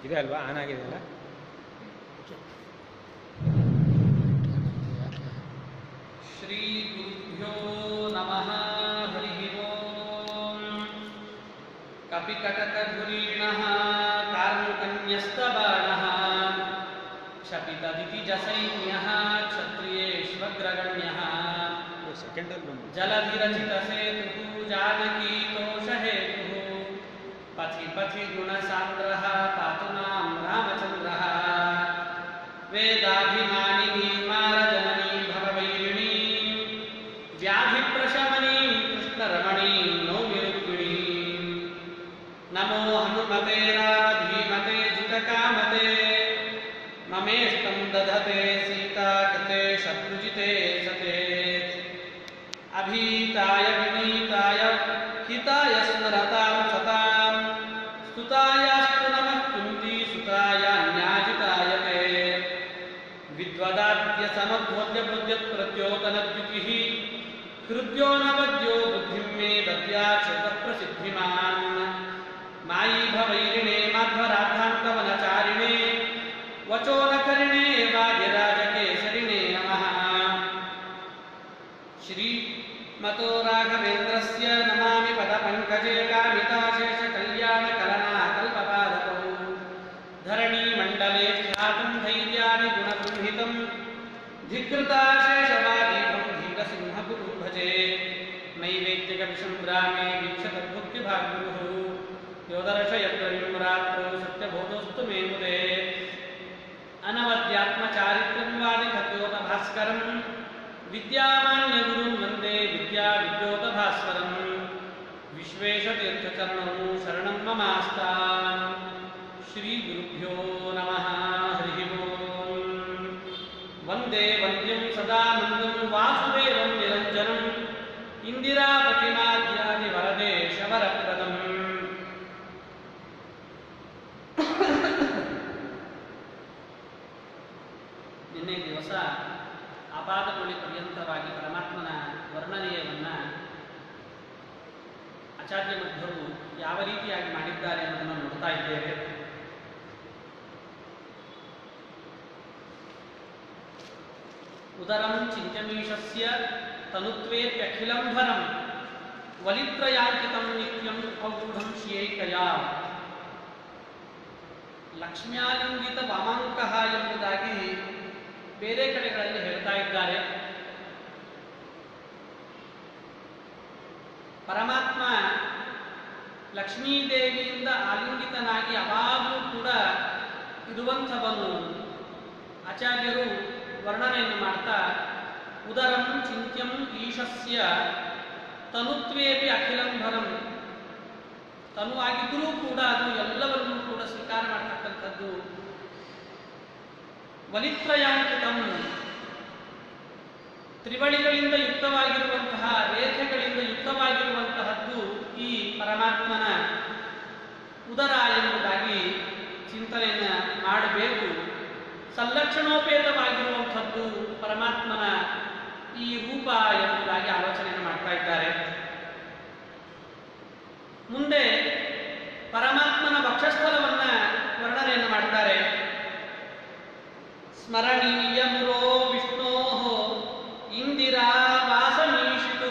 ಇದೆ ಅಲ್ವಾ ಆನ್ ಆಗಿದೆಯಲ್ಲ श्रीगुरुभ्यो नमः हरिः ओम् कपिकटकधुरीणः कार्मुकन्यस्तबाणः क्षपितदितिजसैन्यः क्षत्रियेष्वग्रगण्यः ಸೆಕೆಂಡಲ್ಲಿ ಬಂದು जलधिरचितसेतुः जानकीतोषहेतुः पथि पथि गुणसान्द्रः पातु मां रामचन्द्रः वेदाभिमानिनी मारजननी भववैरिणीं व्याधिप्रशमनीं कृष्णरमणीं नौमि रुक्मिणीं नमो हनुमते रामधीमते जितकामते ममेष्टं दधते सीताकृते शत्रुजिते सते अभीताय विनीताय हिताय स्मरतां सतां स्तुतायास्तु नमः कुन्ती सुताय न्याजिताय ते विद्वदाद्य समध्वद्य बुद्ध्यत्प्रद्योतनद्युतिः हृद्यो नवद्यो बुद्धिं मे दद्याक्षतः प्रसिद्धिमान् मायी भवैरिणे माध्वराधान्तवनचारिणे वचोनकरिणे वादिराजकेसरिणे नमः श्रीमतो राघवेन्द्रस्य नमामि पदपङ्कजे कामिताशेषकल्याणकलनाकल्पपादकौ धरणीमण्डले ख्यातं धैर्यादि गुणगृहीतं धिकृताशेषवादीपं धीरसिंहगुरुं भजे नैवेद्यकविसङ्ग्रामे वीक्षतद्भुक्तिभागुरुः योदर्शयत्रयं रात्रौ सत्यबोधोऽस्तु मे मुदे अनवद्यात्मचारित्रं वादिखद्योतभास्करं विद्यामान्यगुरुं वन्दे विद्याविद्योतभास्वरम् विश्वेशतीर्थचरणौ शरणं ममास्ताम् श्रीगुरुभ्यो नमः हरिः ओम् वन्दे वन्द्यं सदानन्दं वासुदेवं निरञ्जनम् इन्दिरापतिमाद्यादिवरदेशवरप्रदम् ನಿನ್ನೆ ದಿವಸ ಅಪಾದಮೊಳಿ ಪರ್ಯಂತವಾಗಿ ಪರಮಾತ್ಮನ ವರ್ಣನೆಯವನ್ನು ಆಚಾರ್ಯ ಮಧ್ವರು ಯಾವ ರೀತಿಯಾಗಿ ಮಾಡಿದ್ದಾರೆ ಅನ್ನೋದನ್ನು ನೋಡ್ತಾ ಇದ್ದೇವೆ ಉದರಂ ಚಿಂತ್ಯಮೀಶಸ್ಯ ತನುತ್ವೇತ್ಯಖಿಲಂ ಧನಂ ವಲಿತ್ರಯಾಂಕಿತಂ ನಿತ್ಯಂ ಔಗೂಢಂ ಶ್ಯೇಕಯ ಲಕ್ಷ್ಮ್ಯಾಲಿಂಗಿತ ವಾಮಾಂಕಃ ಎಂಬುದಾಗಿ ಬೇರೆ ಕಡೆಗಳಲ್ಲಿ ಹೇಳ್ತಾ ಇದ್ದಾರೆ ಪರಮಾತ್ಮ ಲಕ್ಷ್ಮೀದೇವಿಯಿಂದ ಆಲಿಂಗಿತನಾಗಿ ಯಾವಾಗಲೂ ಕೂಡ ಇರುವಂಥವನು ಆಚಾರ್ಯರು ವರ್ಣನೆಯನ್ನು ಮಾಡ್ತಾ ಉದರಂ ಚಿಂತ್ಯಂ ಈಶಸ್ಯ ತನುತ್ವೇಪಿ ಅಖಿಲಂಭರಂ ತನು ಆಗಿದ್ದರೂ ಕೂಡ ಅದು ಎಲ್ಲವನ್ನೂ ಕೂಡ ಸ್ವೀಕಾರ ಮಾಡ್ತಕ್ಕಂಥದ್ದು ವಲಿತ್ರಯಾಂಕಿತಂ ತ್ರಿವಳಿಗಳಿಂದ ಯುಕ್ತವಾಗಿರುವಂತಹ ರೇಖೆಗಳಿಂದ ಯುಕ್ತವಾಗಿರುವಂತಹದ್ದು ಈ ಪರಮಾತ್ಮನ ಉದರ ಎಂಬುದಾಗಿ ಚಿಂತನೆಯನ್ನು ಮಾಡಬೇಕು ಸಂಲಕ್ಷಣೋಪೇತವಾಗಿರುವಂಥದ್ದು ಪರಮಾತ್ಮನ ಈ ರೂಪ ಎಂಬುದಾಗಿ ಆಲೋಚನೆಯನ್ನು ಮಾಡ್ತಾ ಇದ್ದಾರೆ ಮುಂದೆ ಪರಮಾತ್ಮನ ವಕ್ಷಸ್ಥಲವನ್ನ ವರ್ಣನೆಯನ್ನು ಮಾಡ್ತಾರೆ ಸ್ಮರಣೀಯ ಮುರೋ ವಿಷ್ಣೋ ಇಂದಿರಾ ವಾಸಮೀಷಿತು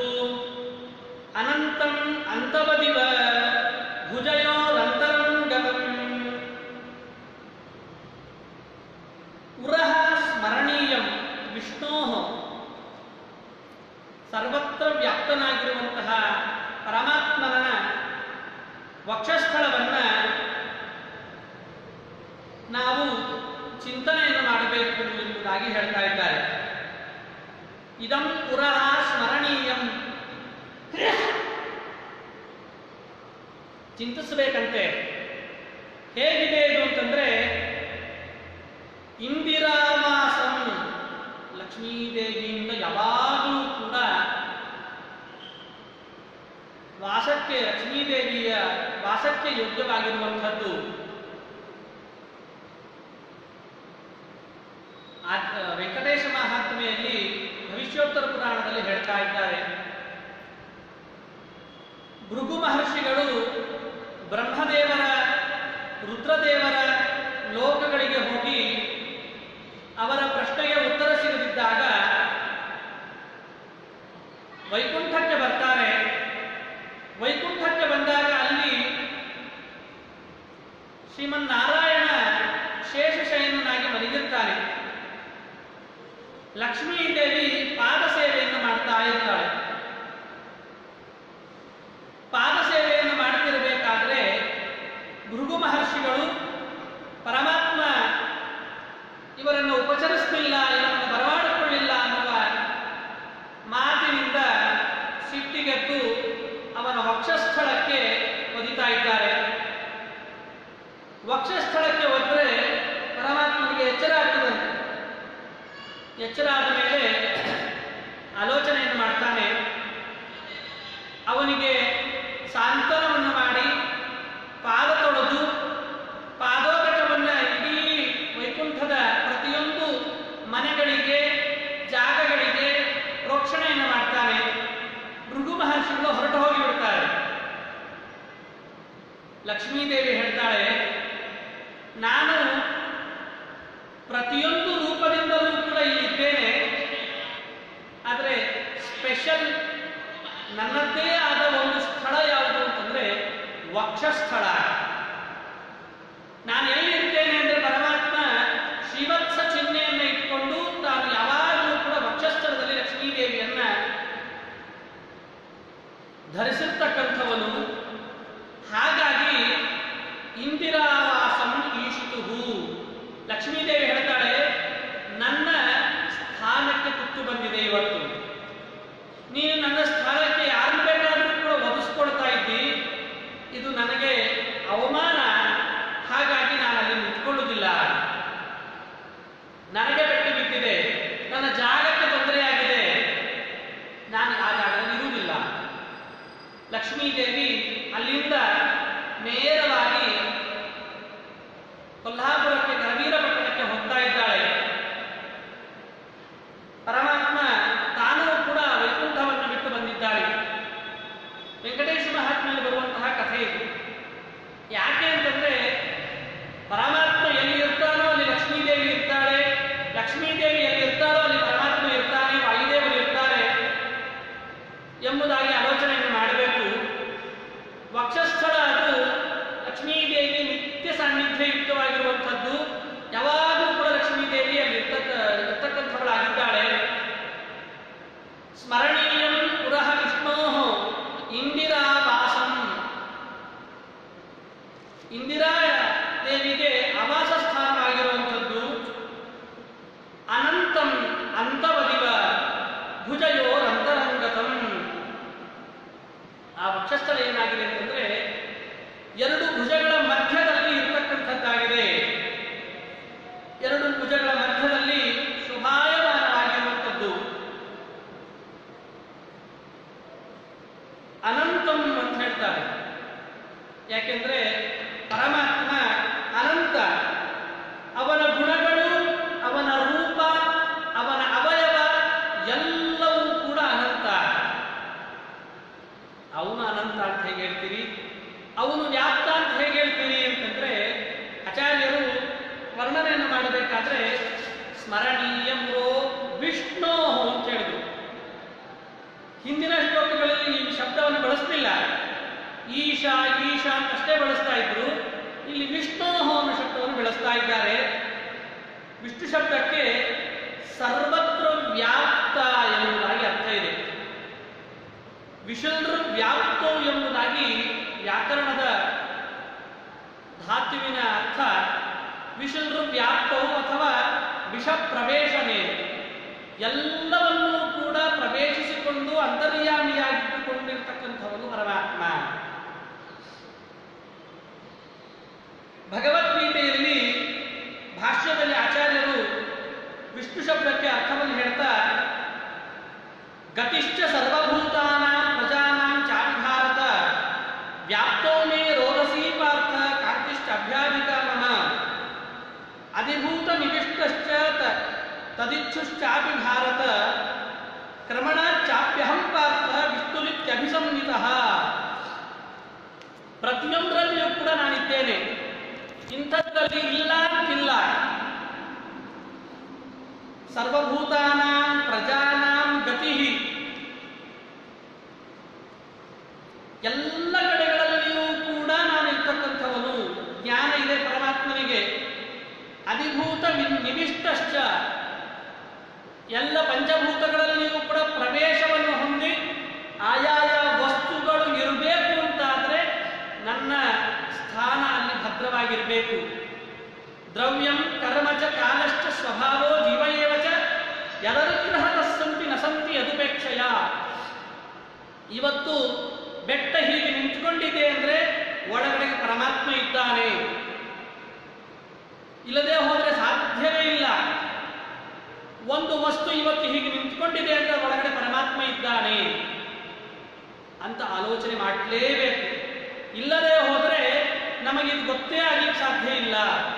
ಅನಂತಂ ಅಂತವದಿವ ಭುಜಯೋರಂತರಂ ಗತಂ ಉರಹ ಸ್ಮರಣೀಯಂ ವಿಷ್ಣೋ ಸರ್ವತ್ರ ವ್ಯಾಪ್ತನಾಗಿರುವಂತಹ ಪರಮಾತ್ಮನ ವಕ್ಷಸ್ಥಳವನ್ನ ನಾವು ಚಿಂತನೆಯನ್ನು ಮಾಡಬೇಕು ಎಂಬುದಾಗಿ ಹೇಳ್ತಾ ಇದ್ದಾರೆ ಇದಂ ಪುರಃ ಸ್ಮರಣೀಯಂ ಚಿಂತಿಸಬೇಕಂತೆ ಹೇಗಿದೆ ಇದು ಅಂತಂದ್ರೆ ಇಂದಿರಾವಾಸಂ ಲಕ್ಷ್ಮೀದೇವಿಯಿಂದ ಯಾವಾಗಲೂ ಕೂಡ ವಾಸಕ್ಕೆ ಲಕ್ಷ್ಮೀದೇವಿಯ ವಾಸಕ್ಕೆ ಯೋಗ್ಯವಾಗಿರುವಂಥದ್ದು ಆ ವೆಂಕಟೇಶ ಮಹಾತ್ಮೆಯಲ್ಲಿ ಭವಿಷ್ಯೋತ್ತರ ಪುರಾಣದಲ್ಲಿ ಹೇಳ್ತಾ ಇದ್ದಾರೆ ಭೃಗು ಮಹರ್ಷಿಗಳು ಬ್ರಹ್ಮದೇವರ ರುದ್ರದೇವರ ಶ್ರೀಮನ್ನಾರಾಯಣ ಶೇಷಶಯನನಾಗಿ ಮಲಗಿರ್ತಾನೆ ಲಕ್ಷ್ಮೀ ದೇವಿ ಪಾದ ಸೇವೆಯನ್ನು ಮಾಡ್ತಾ ಇರ್ತಾಳೆ ಪಾದ ಸೇವೆಯನ್ನು ಮಾಡ್ತಿರಬೇಕಾದ್ರೆ ಭೃಗು ಮಹರ್ಷಿಗಳು ಪರಮಾತ್ಮ ಇವರನ್ನು ಉಪಚರಿಸಲಿಲ್ಲ ಇವರನ್ನು ಬರಮಾಡಿಕೊಳ್ಳಿಲ್ಲ ಅನ್ನುವ ಮಾತಿನಿಂದ ಸಿಟ್ಟಿಗೆದ್ದು ಅವನ ವಕ್ಷಸ್ಥಳಕ್ಕೆ ಒದಿತಾ ಇದ್ದಾರೆ ವಕ್ಷಸ್ಥಳಕ್ಕೆ ಒದ್ರೆ ಪರಮಾತ್ಮನಿಗೆ ಎಚ್ಚರ ಆಗ್ತದಂತೆ ಎಚ್ಚರ ಆದ ಮೇಲೆ ಆಲೋಚನೆಯನ್ನು ಮಾಡ್ತಾನೆ ಅವನಿಗೆ ಸಾಂತ್ವನವನ್ನು ಮಾಡಿ ಪಾದ ತೊಳೆದು ಪಾದೋದಕವನ್ನ ಇಡೀ ವೈಕುಂಠದ ಪ್ರತಿಯೊಂದು ಮನೆಗಳಿಗೆ ಜಾಗಗಳಿಗೆ ಪ್ರೋಕ್ಷಣೆಯನ್ನು ಮಾಡ್ತಾನೆ ಭೃಗು ಮಹರ್ಷಿಗಳು ಹೊರಟು ಹೋಗಿ ಬಿಡ್ತಾರೆ ಲಕ್ಷ್ಮೀದೇವಿ ಹೇಳ್ತಾಳೆ ನಾನು ಪ್ರತಿಯೊಂದು ರೂಪದಿಂದಲೂ ಕೂಡ ಇಲ್ಲಿದ್ದೇನೆ ಆದರೆ ಸ್ಪೆಷಲ್ ನನ್ನದೇ ಆದ ಒಂದು ಸ್ಥಳ ಯಾವುದು ಅಂತಂದ್ರೆ ವಕ್ಷಸ್ಥಳ ನಾನು ಎಲ್ಲಿರ್ತೇನೆ ಅಂದ್ರೆ ಪರಮಾತ್ಮ ಶ್ರೀವತ್ಸ ಚಿಹ್ನೆಯನ್ನ ಇಟ್ಕೊಂಡು ತಾನು ಯಾವಾಗಲೂ ಕೂಡ ವಕ್ಷಸ್ಥಳದಲ್ಲಿ ಲಕ್ಷ್ಮೀದೇವಿಯನ್ನ ಧರಿಸಿರ್ತಕ್ಕಂಥವನು ಹಾಗಾಗಿ ಇಂದಿರಾವಾಸಂ ಈಶಿತು ಲಕ್ಷ್ಮೀದೇವಿ ಹೇಳ್ತಾಳೆ ನನ್ನ ಸ್ಥಾನಕ್ಕೆ ತುತ್ತು ಬಂದಿದೆ ಇವತ್ತು ನೀನು ನನ್ನ ಸ್ಥಾನಕ್ಕೆ ಯಾರನ್ನು ಬೇಕಾದರೂ ಕೂಡ ಒದಿಸ್ಕೊಳ್ತಾ ಇದ್ದಿ ಇದು ನನಗೆ ಅವಮಾನ ಹಾಗಾಗಿ ನಾನು ಅಲ್ಲಿ ನಿಂತ್ಕೊಳ್ಳುವುದಿಲ್ಲ ನನಗೆ ಪೆಟ್ಟು ಬಿದ್ದಿದೆ ನನ್ನ ಜಾಗಕ್ಕೆ ತೊಂದರೆಯಾಗಿದೆ ನಾನು ಆ ಜಾಗದಲ್ಲಿ ಇರುವುದಿಲ್ಲ ಲಕ್ಷ್ಮೀದೇವಿ ಅಲ್ಲಿಂದ ನೇರವಾಗಿ ಕೊಲ್ಹಾಪುರಕ್ಕೆ ಕರವೀರ ಪಟ್ಟಣಕ್ಕೆ ಹೋಗ್ತಾ ಇದ್ದಾಳೆ ಪರಮಾತ್ಮ ತಾನೂ ಕೂಡ ವೈಕುಂಠವನ್ನು ಬಿಟ್ಟು ಬಂದಿದ್ದಾಳೆ ವೆಂಕಟೇಶ ಮಹಾತ್ಮೆಯಲ್ಲಿ ಬರುವಂತಹ ಕಥೆ ಇದು ಯಾಕೆ ಅಂತಂದ್ರೆ ಪರಮಾತ್ಮ ಎಲ್ಲಿ ಇರ್ತಾನೋ ಅಲ್ಲಿ ಲಕ್ಷ್ಮೀದೇವಿ ಇರ್ತಾಳೆ ಲಕ್ಷ್ಮೀದೇವಿ ಎಲ್ಲಿ ಇರ್ತಾರೋ ಅಲ್ಲಿ ಪರಮಾತ್ಮ ಇರ್ತಾನೆ ವಾಯುದೇವರು ಇರ್ತಾರೆ ಎಂಬುದಾಗಿ ಆಲೋಚನೆಯನ್ನು ಮಾಡಬೇಕು ವಕ್ಷಸ್ಥಳ ಅದು ಲಕ್ಷ್ಮೀದೇವಿ ನಿತ್ಯ ಸಾನ್ನಿಧ್ಯಯುಕ್ತವಾಗಿರುವಂಥದ್ದು ಯಾವಾಗಲೂ ಕೂಡ ಲಕ್ಷ್ಮೀದೇವಿ ಅಲ್ಲಿ ಇರ್ತಕ್ಕ ಇರ್ತಕ್ಕಂಥವಳಾಗಿದ್ದಾಳೆ ಸ್ಮರಣೀಯಂ ಪುರಃ ವಿಷ್ಣೋ ಇಂದಿರಾ ವಾಸಂ ಇಂದಿರಾ ದೇವಿಗೆ ಆವಾಸ ಸ್ಥಾನವಾಗಿರುವಂಥದ್ದು ಅನಂತಂ ಅಂತವದಿವ ಭುಜಯೋರಂತರಂಗತಂ ಆ ವಕ್ಷಸ್ಥಳ ಏನಾಗಿದೆ ಅಂತಂದ್ರೆ ಎರಡು ಭುಜಗಳ ಮಧ್ಯದಲ್ಲಿ ಇರತಕ್ಕಂಥದ್ದಾಗಿದೆ ಎರಡು ಭುಜಗಳ ಮಧ್ಯದಲ್ಲಿ ಶುಭಾಯಮಾನವಾಗಿರುವಂಥದ್ದು ಅನಂತಂ ಅಂತ ಹೇಳ್ತಾರೆ ಯಾಕೆಂದ್ರೆ ಪರಮಾತ್ಮ ಅನಂತ ಅವನ ಗುಣಗಳು ಅವನ ರೂಪ ಅವನ ಅವಯವ ಎಲ್ಲವೂ ಕೂಡ ಅನಂತ ಅವನು ಅನಂತ ಅಂತ ಹೇಗೆ ಹೇಳ್ತೀರಿ ಅವನು ವ್ಯಾಪ್ತ ಅಂತ ಹೇಗೆ ಹೇಳ್ತೀರಿ ಅಂತಂದ್ರೆ ಆಚಾರ್ಯರು ವರ್ಣನೆಯನ್ನು ಮಾಡಬೇಕಾದ್ರೆ ಸ್ಮರಣೀಯಂರೋ ವಿಷ್ಣು ಅಂತ ಹೇಳಿದ್ರು ಹಿಂದಿನ ಶ್ಲೋಕಗಳಲ್ಲಿ ಈ ಶಬ್ದವನ್ನು ಬಳಸಲಿಲ್ಲ ಈಶಾ ಈಶಾ ಅಂತಷ್ಟೇ ಬಳಸ್ತಾ ಇದ್ರು ಇಲ್ಲಿ ವಿಷ್ಣು ಅನ್ನೋ ಶಬ್ದವನ್ನು ಬಳಸ್ತಾ ಇದ್ದಾರೆ ವಿಷ್ಣು ಶಬ್ದಕ್ಕೆ ಸರ್ವತ್ರ ವ್ಯಾಪ್ತ ಎಂಬುದಾಗಿ ಅರ್ಥ ಇದೆ ವಿಶಲ್ರು ವ್ಯಾಪ್ತೋ ಎಂಬುದಾಗಿ ವ್ಯಾಕರಣದ ಧಾತುವಿನ ಅರ್ಥ ವಿಶಲ್ರು ವ್ಯಾಪ್ತವು ಅಥವಾ ವಿಷ ಪ್ರವೇಶನೆ ಎಲ್ಲವನ್ನೂ ಕೂಡ ಪ್ರವೇಶಿಸಿಕೊಂಡು ಅಂತರ್ಯಾಮಿಯಾಗಿಟ್ಟುಕೊಂಡಿರ್ತಕ್ಕಂಥವನು ಪರಮಾತ್ಮ ಭಗವದ್ಗೀತೆಯಲ್ಲಿ ಭಾಷ್ಯದಲ್ಲಿ ಆಚಾರ್ಯರು ವಿಷ್ಣು ಶಬ್ದಕ್ಕೆ ಅರ್ಥವನ್ನು ಹೇಳ್ತಾ ಗತಿಶ್ಚ ಸರ್ವಭೂತಾನ ಪ್ರಜಾನಾಂ ಚಾಪಿ ಭಾರತ ವ್ಯಾಪ್ತೋ ಮೇ ರೋದಸೀ ಪಾರ್ಥ ಕಾಂತಿಶ್ಚ ಅಭ್ಯಾಧಿಕ ಮಮ ಅಧಿಭೂತ ನಿವಿಷ್ಟಶ್ಚ ತ- ತದಿಚ್ಛುಶ್ಚಾಪಿ ಭಾರತ ಕ್ರಮಣಾಚಾಪ್ಯಹಂ ಪಾರ್ಥ ವಿಷ್ಣುಲಿತ್ಯಭಿಸಂಹಿತ ಪ್ರತಿಯೊಂದರಲ್ಲಿಯೂ ಕೂಡ ನಾನಿದ್ದೇನೆ ಇಂಥದ್ರಲ್ಲಿ ಇಲ್ಲ ಅಂತಿಲ್ಲ ಸರ್ವಭೂತಾನಾಂ ಪ್ರಜಾನಾಂ ಗತಿ ಎಲ್ಲ ಕಡೆಗಳಲ್ಲಿಯೂ ಕೂಡ ನಾನು ಇರ್ತಕ್ಕಂಥವನು ಜ್ಞಾನ ಇದೆ ಎಲ್ಲ ಪಂಚಭೂತಗಳಲ್ಲಿಯೂ ಕೂಡ ಪ್ರವೇಶವನ್ನು ಹೊಂದಿ ಆಯಾಯ ವಸ್ತುಗಳು ಇರಬೇಕು ಅಂತಾದ್ರೆ ನನ್ನ ಸ್ಥಾನ ಅಲ್ಲಿ ಭದ್ರವಾಗಿರಬೇಕು ದ್ರವ್ಯಂ ಕರ್ಮ ಚ ಕಾಲಶ್ಚ ಸ್ವಭಾವೋ ಜೀವ ಏವ ಚ ಯದನುಗ್ರಹದ ಸಂತಿ ನಸಂತಿ ಅದುಪೇಕ್ಷಯ ಇವತ್ತು ಬೆಟ್ಟ ಹೀಗೆ ನಿಂತ್ಕೊಂಡಿದೆ ಅಂದ್ರೆ ಒಳಗಡೆ ಪರಮಾತ್ಮ ಇದ್ದಾನೆ ಇಲ್ಲದೆ ಹೋದರೆ ಸಾಧ್ಯವೇ ಇಲ್ಲ ಒಂದು ವಸ್ತು ಇವತ್ತು ಹೀಗೆ ನಿಂತ್ಕೊಂಡಿದೆ ಅಂದ್ರೆ ಒಳಗಡೆ ಪರಮಾತ್ಮ ಇದ್ದಾನೆ ಅಂತ ಆಲೋಚನೆ ಮಾಡಲೇಬೇಕು ಇಲ್ಲದೆ ಹೋದರೆ ನಮಗೆ ಇದು ಗೊತ್ತೇ ಆಗ್ಲಿಕ್ಕೆ ಸಾಧ್ಯ ಇಲ್ಲ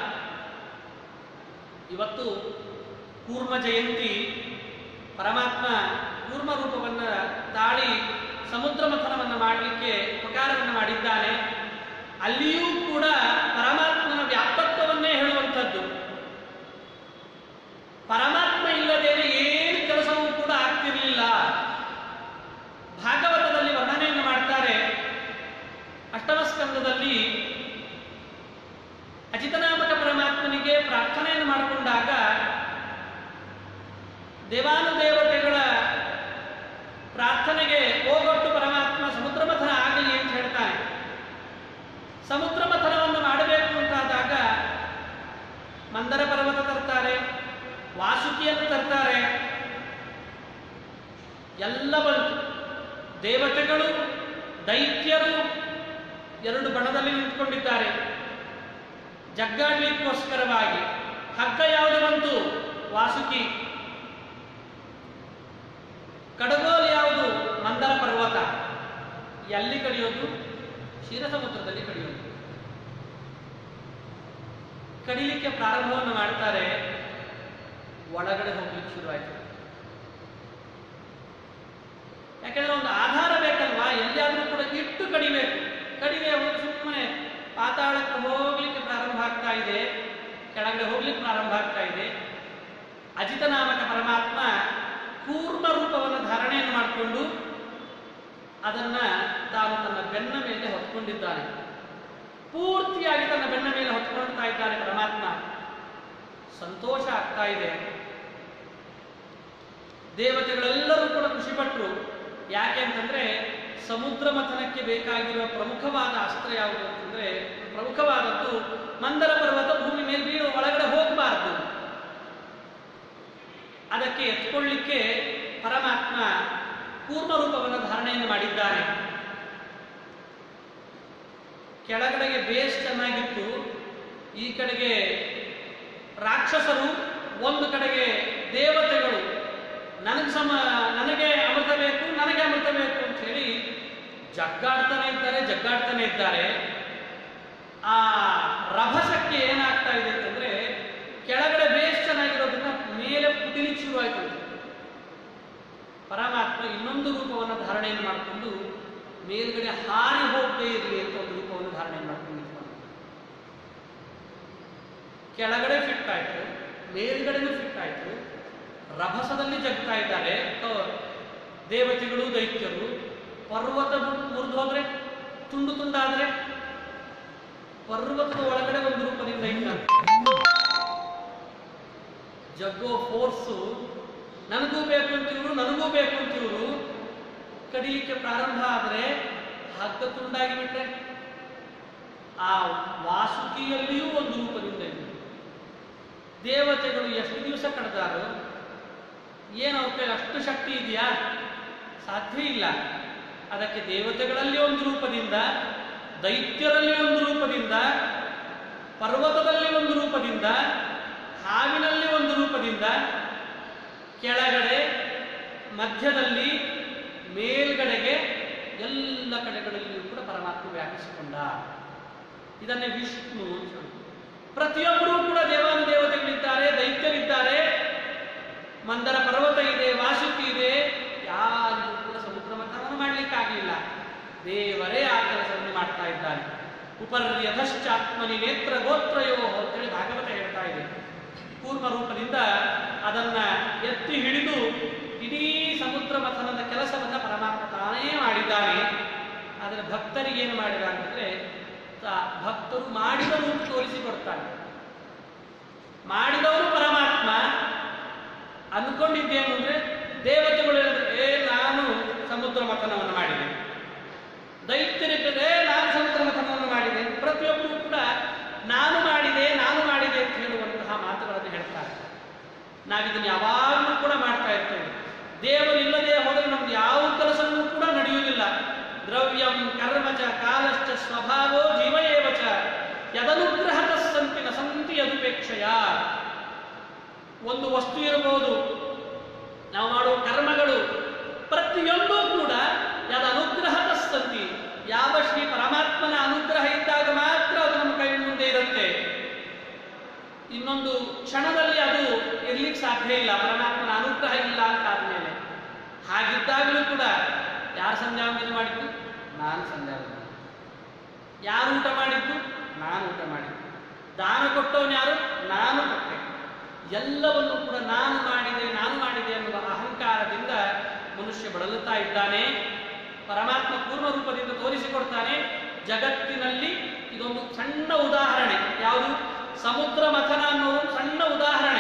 ಇವತ್ತು ಕೂರ್ಮ ಜಯಂತಿ ಪರಮಾತ್ಮ ಕೂರ್ಮ ರೂಪವನ್ನ ತಾಳಿ ಸಮುದ್ರ ಮಥನವನ್ನು ಮಾಡಲಿಕ್ಕೆ ಉಪಕಾರವನ್ನು ಮಾಡಿದ್ದಾನೆ ಅಲ್ಲಿಯೂ ಕೂಡ ಪರಮಾತ್ಮನ ವ್ಯಾಪಕವನ್ನೇ ಹೇಳುವಂಥದ್ದು ಪರಮಾತ್ಮ ಇಲ್ಲದೇನೆ ಏನು ಕೆಲಸವೂ ಕೂಡ ಆಗ್ತಿರಲಿಲ್ಲ ಭಾಗವತದಲ್ಲಿ ವರ್ಣನೆಯನ್ನು ಮಾಡ್ತಾರೆ ಅಷ್ಟಮ ಸ್ಕಂದದಲ್ಲಿ ಅಜಿತನಾಮಕ ಪರಮಾತ್ಮನಿಗೆ ಪ್ರಾರ್ಥನೆಯನ್ನು ಮಾಡಿಕೊಂಡಾಗ ದೇವಾನುದೇವತೆಗಳ ಪ್ರಾರ್ಥನೆಗೆ ಹೋಗೊಟ್ಟು ಪರಮಾತ್ಮ ಸಮುದ್ರ ಮಥನ ಆಗಲಿ ಅಂತ ಹೇಳ್ತಾನೆ ಸಮುದ್ರ ಮಥನವನ್ನು ಮಾಡಬೇಕು ಅಂತಾದಾಗ ಮಂದರ ಪರ್ವತ ತರ್ತಾರೆ ವಾಸುಕಿಯನ್ನು ತರ್ತಾರೆ ಎಲ್ಲ ಬಂತು ದೇವತೆಗಳು ದೈತ್ಯರು ಎರಡು ಬಣದಲ್ಲಿ ನಿಂತ್ಕೊಂಡಿದ್ದಾರೆ ಜಗ್ಗಾಡ್ಲಿಕ್ಕೋಸ್ಕರವಾಗಿ ಹಗ್ಗ ಯಾವುದು ಬಂತು ವಾಸುಕಿ ಕಡಗೋಲು ಯಾವುದು ಮಂದರ ಪರ್ವತ ಎಲ್ಲಿ ಕಡಿಯೋದು ಕ್ಷೀರಸಮುದ್ರದಲ್ಲಿ ಕಡಿಯೋದು ಕಡಿಲಿಕ್ಕೆ ಪ್ರಾರಂಭವನ್ನು ಮಾಡ್ತಾರೆ ಒಳಗಡೆ ಹೋಗ್ಲಿಕ್ಕೆ ಶುರುವಾಯಿತು ಯಾಕೆಂದ್ರೆ ಒಂದು ಆಧಾರ ಬೇಕಲ್ವಾ ಎಲ್ಲಿಯಾದ್ರೂ ಕೂಡ ಇಟ್ಟು ಕಡಿಬೇಕು ಕಡಿಗೆ ಅವರು ಸುಮ್ಮನೆ ಪಾತಾಳಕ್ಕೆ ಹೋಗ್ಲಿಕ್ಕೆ ಪ್ರಾರಂಭ ಆಗ್ತಾ ಇದೆ ಕೆಳಗಡೆ ಹೋಗ್ಲಿಕ್ಕೆ ಪ್ರಾರಂಭ ಆಗ್ತಾ ಇದೆ ಅಜಿತನಾಮಕ ಪರಮಾತ್ಮ ಕೂರ್ಮ ರೂಪವನ್ನು ಧಾರಣೆಯನ್ನು ಮಾಡಿಕೊಂಡು ಅದನ್ನ ತಾನು ತನ್ನ ಬೆನ್ನ ಮೇಲೆ ಹೊತ್ಕೊಂಡಿದ್ದಾನೆ ಪೂರ್ತಿಯಾಗಿ ತನ್ನ ಬೆನ್ನ ಮೇಲೆ ಹೊತ್ಕೊಳ್ತಾ ಇದ್ದಾನೆ ಪರಮಾತ್ಮ ಸಂತೋಷ ಆಗ್ತಾ ಇದೆ ದೇವತೆಗಳೆಲ್ಲರೂ ಕೂಡ ಖುಷಿಪಟ್ಟರು ಯಾಕೆ ಅಂತಂದ್ರೆ ಸಮುದ್ರ ಮಥನಕ್ಕೆ ಬೇಕಾಗಿರುವ ಪ್ರಮುಖವಾದ ಅಸ್ತ್ರ ಯಾವುದು ಅಂತಂದ್ರೆ ಪ್ರಮುಖವಾದದ್ದು ಮಂದರ ಪರ್ವತ ಭೂಮಿ ಮೇಲೆ ಬೀಳು ಒಳಗಡೆ ಹೋಗಬಾರದು ಅದಕ್ಕೆ ಎತ್ಕೊಳ್ಳಿಕ್ಕೆ ಪರಮಾತ್ಮ ಕೂರ್ಮ ರೂಪವನ್ನು ಧಾರಣೆಯನ್ನು ಮಾಡಿದ್ದಾನೆ ಕೆಳಗಡೆಗೆ ಬೇಸ್ ಚೆನ್ನಾಗಿತ್ತು ಈ ಕಡೆಗೆ ರಾಕ್ಷಸರು ಒಂದು ಕಡೆಗೆ ದೇವತೆಗಳು ನನಗೆ ಸಮ ನನಗೆ ಅಮೃತ ಬೇಕು ನನಗೆ ಅಮೃತ ಬೇಕು ಅಂತ ಹೇಳಿ ಜಗ್ಗಾಡ್ತಾನೆ ಇದ್ದಾರೆ ಜಗ್ಗಾಡ್ತಾನೆ ಇದ್ದಾರೆ ಆ ರಭಸಕ್ಕೆ ಏನಾಗ್ತಾ ಇದೆ ಅಂತಂದ್ರೆ ಕೆಳಗಡೆ ಬೇಸ್ ಚೆನ್ನಾಗಿರೋದ್ರಿಂದ ಮೇಲೆ ಕುದಿಲಿಕ್ಕೆ ಶುರುವಾಯ್ತು ಪರಮಾತ್ಮ ಇನ್ನೊಂದು ರೂಪವನ್ನು ಧಾರಣೆಯನ್ನು ಮಾಡಿಕೊಂಡು ಮೇಲ್ಗಡೆ ಹಾರಿ ಹೋಗದೇ ಇರಲಿ ಅಂತ ಒಂದು ರೂಪವನ್ನು ಧಾರಣೆಯನ್ನು ಮಾಡ್ಕೊಂಡು ನಿಂತ್ಕೊಂಡು ಕೆಳಗಡೆ ಫಿಟ್ ಆಯ್ತು ಮೇಲ್ಗಡೆನೂ ಫಿಟ್ ಆಯ್ತು ರಭಸದಲ್ಲಿ ಜಗ್ತಾ ಇದ್ದಾರೆ ಕ- ದೇವತೆಗಳು ದೈತ್ಯರು ಪರ್ವತ ಮುರಿದು ಹೋದ್ರೆ ತುಂಡು ತುಂಡಾದ್ರೆ ಪರ್ವತದ ಒಳಗಡೆ ಒಂದು ರೂಪದಿಂದ ಇದ್ದಾನೆ ಜಗ್ಗೋ ಫೋರ್ಸು ನನಗೂ ಬೇಕು ಅಂತಿವ್ರು ನನಗೂ ಬೇಕು ಅಂತಿವ್ರು ಕಡಿಲಿಕ್ಕೆ ಪ್ರಾರಂಭ ಆದರೆ ಹಗ್ಗ ತುಂಡಾಗಿ ಬಿಟ್ರೆ ಆ ವಾಸುಕಿಯಲ್ಲಿಯೂ ಒಂದು ರೂಪದಿಂದ ಇದೆ ದೇವತೆಗಳು ಎಷ್ಟು ದಿವಸ ಕಡ್ದಾರೋ ಏನು ಅವಕ್ಕೆ ಅಷ್ಟು ಶಕ್ತಿ ಇದೆಯಾ ಸಾಧ್ಯ ಇಲ್ಲ ಅದಕ್ಕೆ ದೇವತೆಗಳಲ್ಲಿ ಒಂದು ರೂಪದಿಂದ ದೈತ್ಯರಲ್ಲಿ ಒಂದು ರೂಪದಿಂದ ಪರ್ವತದಲ್ಲಿ ಒಂದು ರೂಪದಿಂದ ಹಾವಿನಲ್ಲಿ ಒಂದು ರೂಪದಿಂದ ಕೆಳಗಡೆ ಮಧ್ಯದಲ್ಲಿ ಮೇಲ್ಗಡೆಗೆ ಎಲ್ಲ ಕಡೆಗಳಲ್ಲಿಯೂ ಕೂಡ ಪರಮಾತ್ಮ ವ್ಯಾಪಿಸಿಕೊಂಡ ಇದನ್ನೇ ವಿಷ್ಣು ಅಂತ ಹೇಳುದು. ಪ್ರತಿಯೊಬ್ಬರೂ ಕೂಡ ದೇವಾನುದೇವತೆಗಳಿದ್ದಾರೆ ದೈತ್ಯರಿದ್ದಾರೆ ಮಂದರ ಪರ್ವತ ಇದೆ ವಾಸುಕಿ ಇದೆ ಯಾರಿಗೂ ಕೂಡ ಸಮುದ್ರ ಮಥನವನ್ನು ಮಾಡಲಿಕ್ಕಾಗಲಿಲ್ಲ ದೇವರೇ ಆ ಕೆಲಸವನ್ನು ಮಾಡ್ತಾ ಇದ್ದಾನೆ ಉಪರ್ಯಧಶ್ಚಾತ್ಮನಿ ನೇತ್ರ ಗೋತ್ರಯೋ ಅಂತೇಳಿ ಭಾಗವತ ಹೇಳ್ತಾ ಇದೆ ಕೂರ್ಮ ರೂಪದಿಂದ ಅದನ್ನ ಎತ್ತಿ ಹಿಡಿದು ಇಡೀ ಸಮುದ್ರ ಮಥನದ ಕೆಲಸವನ್ನ ಪರಮಾತ್ಮ ತಾನೇ ಮಾಡಿದ್ದಾನೆ ಆದರೆ ಭಕ್ತರಿಗೆ ಏನು ಮಾಡಿದ ಅಂತಂದ್ರೆ ತ- ಭಕ್ತರು ಮಾಡಿದ ರೂಪ ತೋರಿಸಿಕೊಡ್ತಾನೆ ಮಾಡಿದವರು ಪರಮಾತ್ಮ ಅಂದ್ಕೊಂಡಿದ್ದೇನು ಅಂದ್ರೆ ದೇವತೆಗಳು ಹೇಳಿದ್ರೆ ಏ ನಾನು ಸಮುದ್ರ ಮಥನವನ್ನು ಮಾಡಿದೆ ದೈತ್ಯರಿದ್ದಾರೆ ನಾನು ಸಮುದ್ರ ಮಥನವನ್ನು ಮಾಡಿದೆ ಪ್ರತಿಯೊಬ್ಬರು ಕೂಡ ನಾನು ಮಾಡಿದೆ ನಾನು ಮಾಡಿದೆ ಅಂತ ಹೇಳುವಂತಹ ಮಾತುಗಳನ್ನು ಹೇಳ್ತಾರೆ ನಾವಿದನ್ನು ಯಾವಾಗಲೂ ಕೂಡ ಮಾಡ್ತಾ ಇರ್ತೇವೆ ದೇವರಿಲ್ಲದೆ ಹೋದರೆ ನಮ್ದು ಯಾವ ಕೆಲಸವೂ ಕೂಡ ನಡೆಯುವುದಿಲ್ಲ ದ್ರವ್ಯಂ ಕರ್ಮಚ ಕಾಲಶ್ಚ ಸ್ವಭಾವೋ ಜೀವ ಏವ ಚ ಯದನುಗ್ರಹತ ಸಂತಿ ನ ಸಂತಿ ಯದುಪೇಕ್ಷೆಯ ಒಂದು ವಸ್ತು ಇರಬಹುದು ನಾವು ಮಾಡುವ ಕರ್ಮಗಳು ಪ್ರತಿಯೊಂದು ಕೂಡ ಯದ ಅನುಗ್ರಹದ ಸಂತಿ ಯಾವ ಶ್ರೀ ಪರಮಾತ್ಮನ ಅನುಗ್ರಹ ಇದ್ದಾಗ ಮಾತ್ರ ಅದು ನಮ್ಮ ಕೈ ಮುಂದೆ ಇರುತ್ತೆ ಇನ್ನೊಂದು ಕ್ಷಣದಲ್ಲಿ ಅದು ಇರ್ಲಿಕ್ಕೆ ಸಾಧ್ಯ ಇಲ್ಲ ಪರಮಾತ್ಮನ ಅನುಗ್ರಹ ಇಲ್ಲ ಅಂತ ಆದ್ಮೇಲೆ ಹಾಗಿದ್ದಾಗಲೂ ಕೂಡ ಯಾರು ಸಂಧ್ಯಾವಂದನೆ ಮಾಡಿದ್ದು ನಾನು ಸಂಧ್ಯಾವಂದನೆ ಯಾರು ಊಟ ಮಾಡಿದ್ದು ನಾನು ಊಟ ಮಾಡಿದ್ದು ದಾನ ಕೊಟ್ಟವನು ಯಾರು ನಾನು ಕೊಟ್ಟೆ ಎಲ್ಲವನ್ನು ಕೂಡ ನಾನು ಮಾಡಿದೆ ನಾನು ಮಾಡಿದೆ ಎನ್ನುವ ಅಹಂಕಾರದಿಂದ ಮನುಷ್ಯ ಬಳಲುತ್ತಾ ಇದ್ದಾನೆ ಪರಮಾತ್ಮ ಪೂರ್ಣ ರೂಪದಿಂದ ತೋರಿಸಿಕೊಡ್ತಾನೆ ಜಗತ್ತಿನಲ್ಲಿ ಇದೊಂದು ಸಣ್ಣ ಉದಾಹರಣೆ ಯಾವುದು ಸಮುದ್ರ ಮಥನ ಅನ್ನೋದು ಸಣ್ಣ ಉದಾಹರಣೆ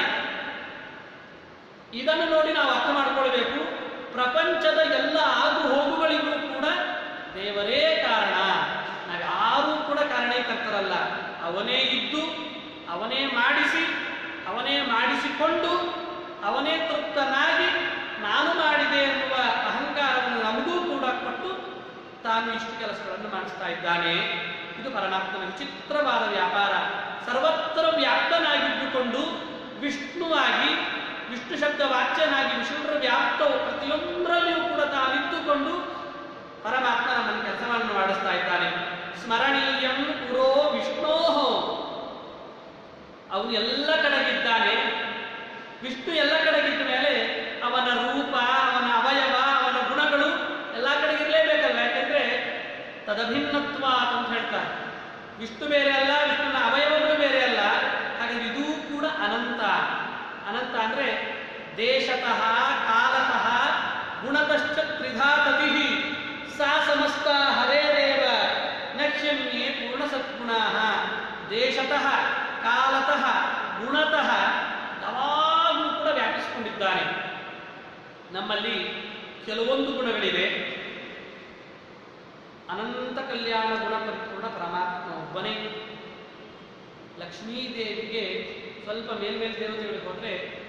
ಇದನ್ನು ನೋಡಿ ನಾವು ಅರ್ಥ ಮಾಡಿಕೊಳ್ಬೇಕು ಪ್ರಪಂಚದ ಎಲ್ಲ ಆಗು ಹೋಗುಗಳಿಗೂ ಕೂಡ ದೇವರೇ ಕಾರಣ ನಾವ್ಯಾರೂ ಕೂಡ ಕಾರಣೀಕರ್ತರಲ್ಲ ಅವನೇ ಇದ್ದು ಅವನೇ ಮಾಡಿಸಿ ಅವನೇ ಮಾಡಿಸಿಕೊಂಡು ಅವನೇ ತೃಪ್ತನಾಗಿ ನಾನು ಮಾಡಿದೆ ಎನ್ನುವ ಅಹಂಕಾರವನ್ನು ನಮಗೂ ಕೂಡ ಕೊಟ್ಟು ತಾನು ಇಷ್ಟು ಕೆಲಸಗಳನ್ನು ಮಾಡಿಸ್ತಾ ಇದ್ದಾನೆ ಇದು ಪರಮಾತ್ಮನ ವಿಚಿತ್ರವಾದ ವ್ಯಾಪಾರ ಸರ್ವತ್ರ ವ್ಯಾಪ್ತನಾಗಿದ್ದುಕೊಂಡು ವಿಷ್ಣುವಾಗಿ ವಿಷ್ಣು ಶಬ್ದ ವಾಚ್ಯನಾಗಿ ವಿಷ್ಣುರ ವ್ಯಾಪ್ತವು ಪ್ರತಿಯೊಂದರಲ್ಲಿಯೂ ಕೂಡ ತಾನಿದ್ದುಕೊಂಡು ಪರಮಾತ್ಮ ನಮ್ಮನ್ನು ಕೆಲಸವನ್ನು ಮಾಡಿಸ್ತಾ ಇದ್ದಾನೆ ಸ್ಮರಣೀಯಂ ಪುರೋ ವಿಷ್ಣೋ ಅವನು ಎಲ್ಲ ಕಡೆಗಿದ್ದಾನೆ ವಿಷ್ಣು ಎಲ್ಲ ಕಡೆಗಿದ್ದ ಮೇಲೆ ಅವನ ರೂಪ ಅವನ ಅವಯವ ಅವನ ಗುಣಗಳು ಎಲ್ಲ ಕಡೆಗಿರ್ಲೇಬೇಕಲ್ಲ ಯಾಕೆಂದ್ರೆ ತದಭಿನ್ನತ್ವ ಅಂತ ಹೇಳ್ತಾರೆ ವಿಷ್ಣು ಬೇರೆ ಅಲ್ಲ ವಿಷ್ಣುನ ಅವಯವಗಳು ಬೇರೆ ಅಲ್ಲ ಹಾಗಾಗಿ ಇದೂ ಕೂಡ ಅನಂತ ಅನಂತ ಅಂದ್ರೆ ದೇಶತಃ ಕಾಲತಃ ಗುಣತಶ್ಚ ತ್ರಿಧಾ ತತಿ ಸಾ ಸಮಸ್ತ ಹರೇರೇವ ನಕ್ಷ್ಯಮ್ಯೆ ಪೂರ್ಣ ಸದ್ಗುಣ ದೇಶತಃ ಕಾಲತಃ ಗುಣತಃ ಯಾವಾಗಲೂ ಕೂಡ ವ್ಯಾಪಿಸಿಕೊಂಡಿದ್ದಾನೆ ನಮ್ಮಲ್ಲಿ ಕೆಲವೊಂದು ಗುಣಗಳಿವೆ ಅನಂತ ಕಲ್ಯಾಣ ಗುಣ ಪರಿಪೂರ್ಣ ಪರಮಾತ್ಮ ಒಬ್ಬನೇ ಲಕ್ಷ್ಮೀದೇವಿಗೆ ಸ್ವಲ್ಪ ಮೇಲ್ಮೇಲ್ ದೇವತೆಗಳಿಗೆ ಹೋದ್ರೆ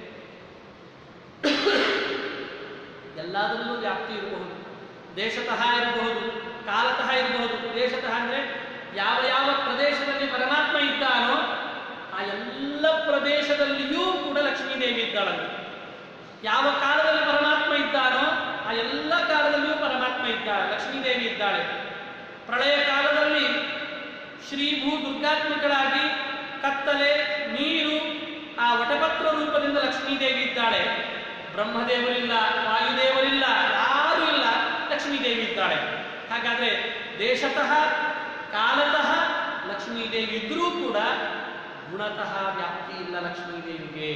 ಎಲ್ಲದರಲ್ಲೂ ವ್ಯಾಪ್ತಿ ಇರಬಹುದು ದೇಶತಃ ಇರಬಹುದು ಕಾಲತಃ ಇರಬಹುದು ದೇಶತಃ ಅಂದ್ರೆ ಯಾವ ಯಾವ ಪ್ರದೇಶದಲ್ಲಿ ಪರಮಾತ್ಮ ಇದ್ದಾನೋ ಆ ಎಲ್ಲ ಪ್ರದೇಶದಲ್ಲಿಯೂ ಕೂಡ ಲಕ್ಷ್ಮೀದೇವಿ ಇದ್ದಾಳಂತೆ ಯಾವ ಕಾಲದಲ್ಲಿ ಪರಮಾತ್ಮ ಇದ್ದಾನೋ ಆ ಎಲ್ಲ ಕಾಲದಲ್ಲಿಯೂ ಪರಮಾತ್ಮ ಇದ್ದಾಳೆ ಲಕ್ಷ್ಮೀದೇವಿ ಇದ್ದಾಳೆ ಪ್ರಳಯ ಕಾಲದಲ್ಲಿ ಶ್ರೀ ಭೂ ದುರ್ಗಾತ್ಮಕಳಾಗಿ ಕತ್ತಲೆ ನೀರು ಆ ವಟಪತ್ರ ರೂಪದಿಂದ ಲಕ್ಷ್ಮೀದೇವಿ ಇದ್ದಾಳೆ ಬ್ರಹ್ಮದೇವರಿಲ್ಲ ವಾಯುದೇವರಿಲ್ಲ ಯಾರೂ ಇಲ್ಲ ಲಕ್ಷ್ಮೀದೇವಿ ಇದ್ದಾಳೆ ಹಾಗಾದ್ರೆ ದೇಶತಃ ಕಾಲತಃ ಲಕ್ಷ್ಮೀದೇವಿ ಇದ್ರೂ ಕೂಡ ಗುಣತಃ ವ್ಯಾಪ್ತಿ ಇಲ್ಲ ಲಕ್ಷ್ಮೀದೇವಿಗೆ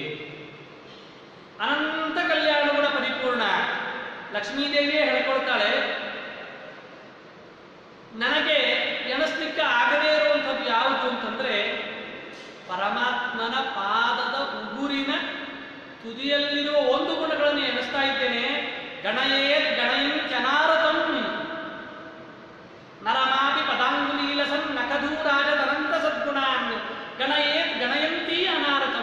ಅನಂತ ಕಲ್ಯಾಣ ಗುಣ ಪರಿಪೂರ್ಣ ಲಕ್ಷ್ಮೀದೇವಿಯೇ ಹೇಳ್ಕೊಳ್ತಾಳೆ ನನಗೆ ಎಣಿಸ್ಲಿಕ್ಕೆ ಆಗದೇ ಇರುವಂಥದ್ದು ಯಾವುದು ಅಂತಂದ್ರೆ ಪರಮಾತ್ಮನ ಪಾದದ ಉಗುರಿನ ತುದಿಯಲ್ಲಿರುವ ಒಂದು ಗುಣಗಳನ್ನು ಎಣಿಸ್ತಾ ಇದ್ದೇನೆ ಗಣಯೇತ್ ಗಣಯಂ ಚನಾರತಂ ನರಮಾಪಿ ಪದಾಂಗುಲೀಲಸನ್ ನಖಧೂರಾಜ ತರಂತ ಸದ್ಗುಣಾನ್ ಗಣಯೇತ್ ಗಣಯಂತಿ ಅನಾರತಂ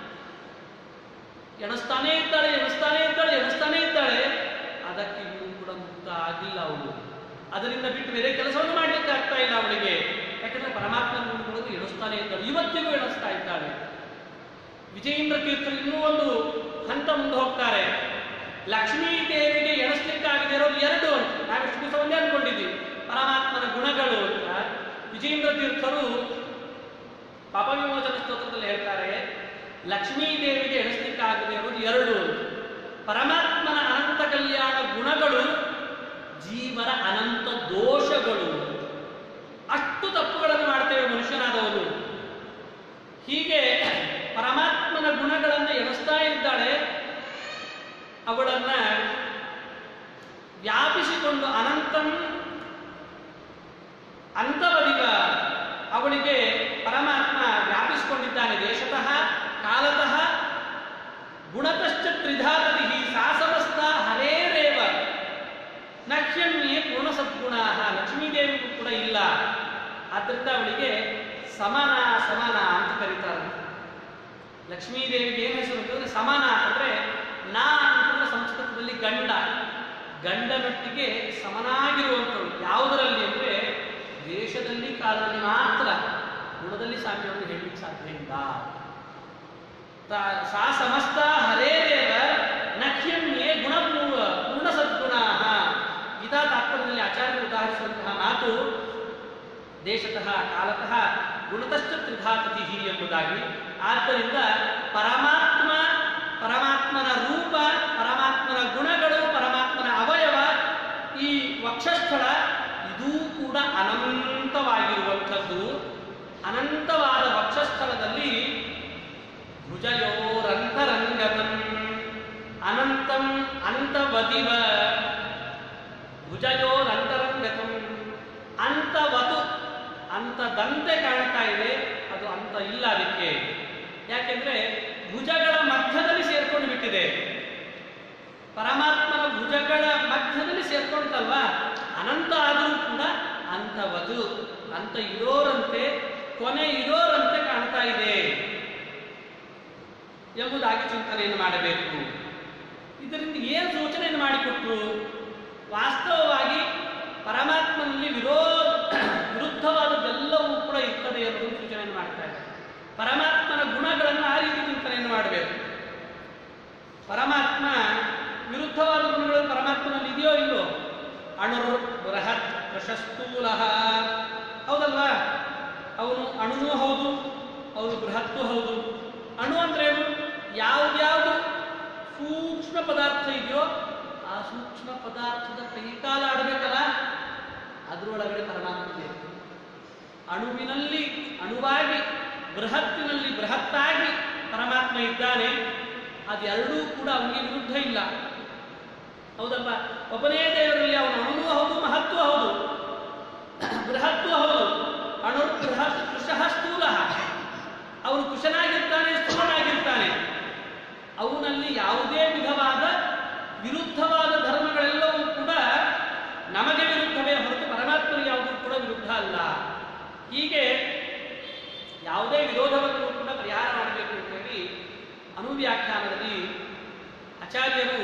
ಎಣಿಸ್ತಾನೇ ಇದ್ದಾಳೆ ಎಣಿಸ್ತಾನೇ ಇದ್ದಾಳೆ ಎಣಿಸ್ತಾನೇ ಇದ್ದಾಳೆ ಅದಕ್ಕೆ ಇನ್ನೂ ಕೂಡ ಮುಕ್ತ ಆಗಿಲ್ಲ ಅವಳು ಅದರಿಂದ ಬಿಟ್ಟು ಬೇರೆ ಕೆಲಸವನ್ನು ಮಾಡ್ಲಿಕ್ಕೆ ಆಗ್ತಾ ಇಲ್ಲ ಅವಳಿಗೆ ಯಾಕಂದ್ರೆ ಪರಮಾತ್ಮನ ಗುಣಗಳನ್ನು ಎಣಿಸ್ತಾನೆ ಇದ್ದಾಳೆ ಇವತ್ತಿಗೂ ಎಣಿಸ್ತಾ ಇದ್ದಾಳೆ ವಿಜಯೇಂದ್ರ ತೀರ್ಥರು ಇನ್ನೂ ಒಂದು ಹಂತ ಮುಂದೆ ಹೋಗ್ತಾರೆ ಲಕ್ಷ್ಮೀ ದೇವಿಗೆ ಎಣಿಸ್ಲಿಕ್ಕಾಗದೆ ಇರೋದು ಎರಡು ಅಂತ ನಾವೆಷ್ಟು ದಿವಸ ಒಂದೇ ಅನ್ಕೊಂಡಿದ್ವಿ ಪರಮಾತ್ಮನ ಗುಣಗಳು ಅಂತ ವಿಜಯೇಂದ್ರ ತೀರ್ಥರು ಪಾಪ ವಿಮೋಚನ ಸ್ತೋತ್ರದಲ್ಲಿ ಹೇಳ್ತಾರೆ ಲಕ್ಷ್ಮೀ ದೇವಿಗೆ ಎಣಿಸ್ಲಿಕ್ಕಾಗದೆ ಇರೋದು ಎರಡು ಅಂತ ಪರಮಾತ್ಮನ ಅನಂತ ಕಲ್ಯಾಣ ಗುಣಗಳು ಜೀವನ ಅನಂತ ದೋಷಗಳು ಅಷ್ಟು ತಪ್ಪುಗಳನ್ನು ಮಾಡ್ತೇವೆ ಮನುಷ್ಯನಾದವನು ಹೀಗೆ ಪರಮಾತ್ಮನ ಗುಣಗಳನ್ನು ಎಣಿಸ್ತಾ ಇದ್ದಾಳೆ ಅವಳನ್ನ ವ್ಯಾಪಿಸಿಕೊಂಡು ಅನಂತಂ ಅಂತವದಿಗ ಅವಳಿಗೆ ಪರಮಾತ್ಮ ವ್ಯಾಪಿಸಿಕೊಂಡಿದ್ದಾನೆ ದೇಶತಃ ಕಾಲತಃ ಗುಣತಶ್ಚ ತ್ರಿಧಾ ಸಮನ ಸಮನ ಅಂತ ಕರೀತಾರಂತೆ ಲಕ್ಷ್ಮೀದೇವಿಗೆ ಏನು ಹೆಸರು ಅಂತಂದ್ರೆ ಸಮನ ಅಂತಂದ್ರೆ ನಾ ಅಂತಂದ್ರೆ ಸಂಸ್ಕೃತದಲ್ಲಿ ಗಂಡ ಗಂಡನೊಟ್ಟಿಗೆ ಸಮನಾಗಿರುವಂಥವ್ರು ಯಾವುದರಲ್ಲಿ ಅಂದ್ರೆ ದೇಶದಲ್ಲಿ ಕಾಲದಲ್ಲಿ ಮಾತ್ರ ಗುಣದಲ್ಲಿ ಸಾಮ್ಯವನ್ನು ಹೇಳಲಿಕ್ಕೆ ಸಾಧ್ಯ ಇಲ್ಲ ತಾ- ಸಾ ಸಮಸ್ತ ಹರೇರೇವ ನಖ್ಯನ್ಯೇ ಗುಣಪೂರ್ವ ಪೂರ್ಣ ಸದ್ಗುಣಾ ಗೀತಾ ತಾತ್ಪರ್ಯದಲ್ಲಿ ಆಚಾರ್ಯರು ಉದಾಹರಿಸುವಂತಹ ಮಾತು ದೇಶತಃ ಕಾಲತಃ ಗುಣತಶ್ಚ ತ್ರಿಧಾತತಿ ಎಂಬುದಾಗಿ ಆದ್ದರಿಂದ ಪರಮಾತ್ಮ ಪರಮಾತ್ಮನ ರೂಪ ಪರಮಾತ್ಮನ ಗುಣಗಳು ಪರಮಾತ್ಮನ ಅವಯವ ಈ ವಕ್ಷಸ್ಥಳ ಇದೂ ಕೂಡ ಅನಂತವಾಗಿರುವಂಥದ್ದು ಅನಂತವಾದ ವಕ್ಷಸ್ಥಳದಲ್ಲಿ ಭುಜಯೋರಂತರಂಗತಂ ಅನಂತಂ ಅಂತವದಿವ ಭುಜಯೋರಂತರಂಗತಂ ಅಂತವತು ಅಂತದಂತೆ ಕಾಣ್ತಾ ಇದೆ ಅದು ಅಂತ ಇಲ್ಲ ಅದಕ್ಕೆ ಯಾಕೆಂದ್ರೆ ಭುಜಗಳ ಮಧ್ಯದಲ್ಲಿ ಸೇರ್ಕೊಂಡು ಬಿಟ್ಟಿದೆ ಪರಮಾತ್ಮನ ಭುಜಗಳ ಮಧ್ಯದಲ್ಲಿ ಸೇರ್ಕೊಂತಲ್ವಾ ಅನಂತ ಆದರೂ ಕೂಡ ಅಂತವದು ಅಂತ ಇರೋರಂತೆ ಕೊನೆ ಇರೋರಂತೆ ಕಾಣ್ತಾ ಇದೆ ಎಂಬುದಾಗಿ ಚಿಂತನೆಯನ್ನು ಮಾಡಬೇಕು ಇದರಿಂದ ಏನು ಸೂಚನೆಯನ್ನು ಮಾಡಿಕೊಟ್ರು ವಾಸ್ತವವಾಗಿ ಪರಮಾತ್ಮನಲ್ಲಿ ವಿರೋಧ ವಿರುದ್ಧವಾದದ್ದೆಲ್ಲವೂ ಕೂಡ ಇರ್ತದೆ ಅನ್ನೋದು ಸೂಚನೆಯನ್ನು ಮಾಡ್ತಾ ಇದೆ ಪರಮಾತ್ಮನ ಗುಣಗಳನ್ನು ಆ ರೀತಿ ಚಿಂತನೆಯನ್ನು ಮಾಡಬೇಕು ಪರಮಾತ್ಮ ವಿರುದ್ಧವಾದ ಗುಣಗಳು ಪರಮಾತ್ಮನಲ್ಲಿ ಇದೆಯೋ ಇಲ್ಲೋ ಅಣುರು ಬೃಹತ್ ಪ್ರಶಸ್ತೂಲ ಹೌದಲ್ವಾ ಅವನು ಅಣುನೂ ಹೌದು ಅವನು ಬೃಹತ್ತು ಹೌದು ಅಣು ಅಂದ್ರೆ ಏನು ಯಾವ್ದ್ಯಾವುದು ಸೂಕ್ಷ್ಮ ಪದಾರ್ಥ ಇದೆಯೋ ಆ ಸೂಕ್ಷ್ಮ ಪದಾರ್ಥದ ಕೈಕಾಲ ಆಡಬೇಕಲ್ಲ ಅದರೊಳಗಡೆ ಪರಮಾತ್ಮ ಬೇಕು ಅಣುವಿನಲ್ಲಿ ಅಣುವಾಗಿ ಬೃಹತ್ತಿನಲ್ಲಿ ಬೃಹತ್ತಾಗಿ ಪರಮಾತ್ಮ ಇದ್ದಾನೆ ಅದೆರಡೂ ಕೂಡ ಅವನಿಗೆ ವಿರುದ್ಧ ಇಲ್ಲ ಹೌದಲ್ವಾ ಒಬ್ಬನೇ ದೇವರಲ್ಲಿ ಅವನು ಅಣುನೂ ಹೌದು ಮಹತ್ವ ಹೌದು ಬೃಹತ್ವ ಹೌದು ಅಣು ಬೃಹತ್ ಕೃಶಃ ಸ್ಥೂಲ ಅವನು ಕುಶನಾಗಿರ್ತಾನೆ ಸ್ಥೂಲನಾಗಿರ್ತಾನೆ ಅವನಲ್ಲಿ ಯಾವುದೇ ವಿಧವಾದ ವಿರುದ್ಧವಾದ ಧರ್ಮಗಳೆಲ್ಲವೂ ಕೂಡ ನಮಗೆ ವಿರುದ್ಧವೇ ಹೊರತು ಪರಮಾತ್ಮನಿಗೆ ಯಾವುದೂ ಕೂಡ ವಿರುದ್ಧ ಅಲ್ಲ ಹೀಗೆ ಯಾವುದೇ ವಿರೋಧವನ್ನು ಕೂಡ ಪರಿಹಾರ ಮಾಡಬೇಕು ಅಂತ ಹೇಳಿ ಅನುವ್ಯಾಖ್ಯಾನದಲ್ಲಿ ಆಚಾರ್ಯರು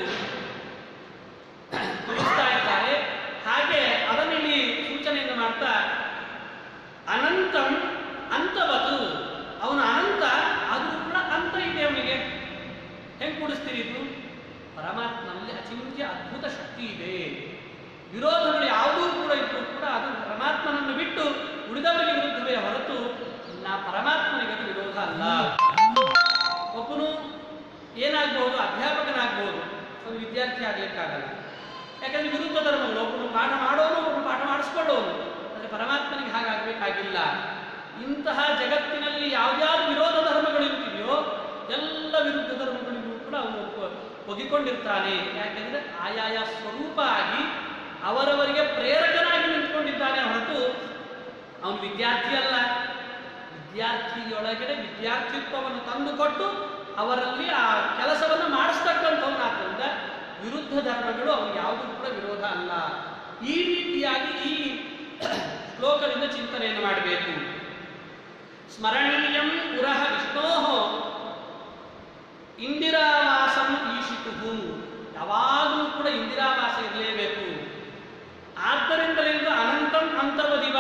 ತಿಳಿಸ್ತಾ ಇದ್ದಾರೆ ಹಾಗೆ ಅದನ್ನಿಲ್ಲಿ ಸೂಚನೆಯನ್ನು ಮಾಡ್ತಾ ಅನಂತಂ ಅಂತವತು ಅವನ ಅನಂತ ಅದು ಕೂಡ ಅಂತ ಇದೆ ಅವನಿಗೆ ಹೆಂಗ್ ಕೂಡಿಸ್ತೀರಿ ಇದು ಪರಮಾತ್ಮನಲ್ಲಿ ಅಚಿಂತ್ಯ ಅದ್ಭುತ ಶಕ್ತಿ ಇದೆ ವಿರೋಧಗಳು ಯಾವುದೂ ಕೂಡ ಇದ್ರೂ ಕೂಡ ಅದು ಪರಮಾತ್ಮನನ್ನು ಬಿಟ್ಟು ಉಳಿದವರಿಗೆ ವಿರುದ್ಧವೇ ಹೊರತು ನಾ ಪರಮಾತ್ಮನಿಗೆ ಅದು ವಿರೋಧ ಅಲ್ಲ ಒಬ್ಬನು ಏನಾಗ್ಬೋದು ಅಧ್ಯಾಪಕನಾಗ್ಬೋದು ಒಂದು ವಿದ್ಯಾರ್ಥಿ ಆಗ್ಲಿಕ್ಕಾಗಲ್ಲ ಯಾಕಂದ್ರೆ ವಿರುದ್ಧ ಧರ್ಮಗಳು ಒಬ್ಬನು ಪಾಠ ಮಾಡೋನು ಒಬ್ಬನು ಪಾಠ ಮಾಡಿಸ್ಕೊಳ್ಳೋನು ಆದರೆ ಪರಮಾತ್ಮನಿಗೆ ಹಾಗಾಗಬೇಕಾಗಿಲ್ಲ ಇಂತಹ ಜಗತ್ತಿನಲ್ಲಿ ಯಾವ್ಯಾವ ವಿರೋಧ ಧರ್ಮಗಳು ಇರ್ತಿದೆಯೋ ಎಲ್ಲ ವಿರುದ್ಧ ಧರ್ಮಗಳಿಗೂ ಕೂಡ ಅವನು ಒಪ್ಪ- ಒಗ್ಗಿಕೊಂಡಿರ್ತಾನೆ ಯಾಕೆಂದ್ರೆ ಆಯಾಯ ಸ್ವರೂಪ ಆಗಿ ಅವರವರಿಗೆ ಪ್ರೇರಕನಾಗಿ ನಿಂತ್ಕೊಂಡಿದ್ದಾನೆ ಹೊರತು ಅವನು ವಿದ್ಯಾರ್ಥಿ ಅಲ್ಲ ವಿದ್ಯಾರ್ಥಿಯೊಳಗಡೆ ವಿದ್ಯಾರ್ಥಿತ್ವವನ್ನು ತಂದುಕೊಟ್ಟು ಅವರಲ್ಲಿ ಆ ಕೆಲಸವನ್ನು ಮಾಡಿಸ್ತಕ್ಕಂಥವನಾದ್ದರಿಂದ ವಿರುದ್ಧ ಧರ್ಮಗಳು ಅವನು ಯಾವುದೂ ಕೂಡ ವಿರೋಧ ಅಲ್ಲ ಈ ರೀತಿಯಾಗಿ ಈ ಶ್ಲೋಕದಿಂದ ಚಿಂತನೆಯನ್ನು ಮಾಡಬೇಕು ಸ್ಮರಣೀಯಂ ಪುರಃ ವಿಷ್ಣೋ ಇಂದಿರಾವಾಸಂ ಈಶಿತು ಯಾವಾಗಲೂ ಕೂಡ ಇಂದಿರಾವಾಸ ಇರಲೇಬೇಕು ಆದ್ದರಿಂದಲೇ ಇದು ಅನಂತಂ ಅಂತವದಿವ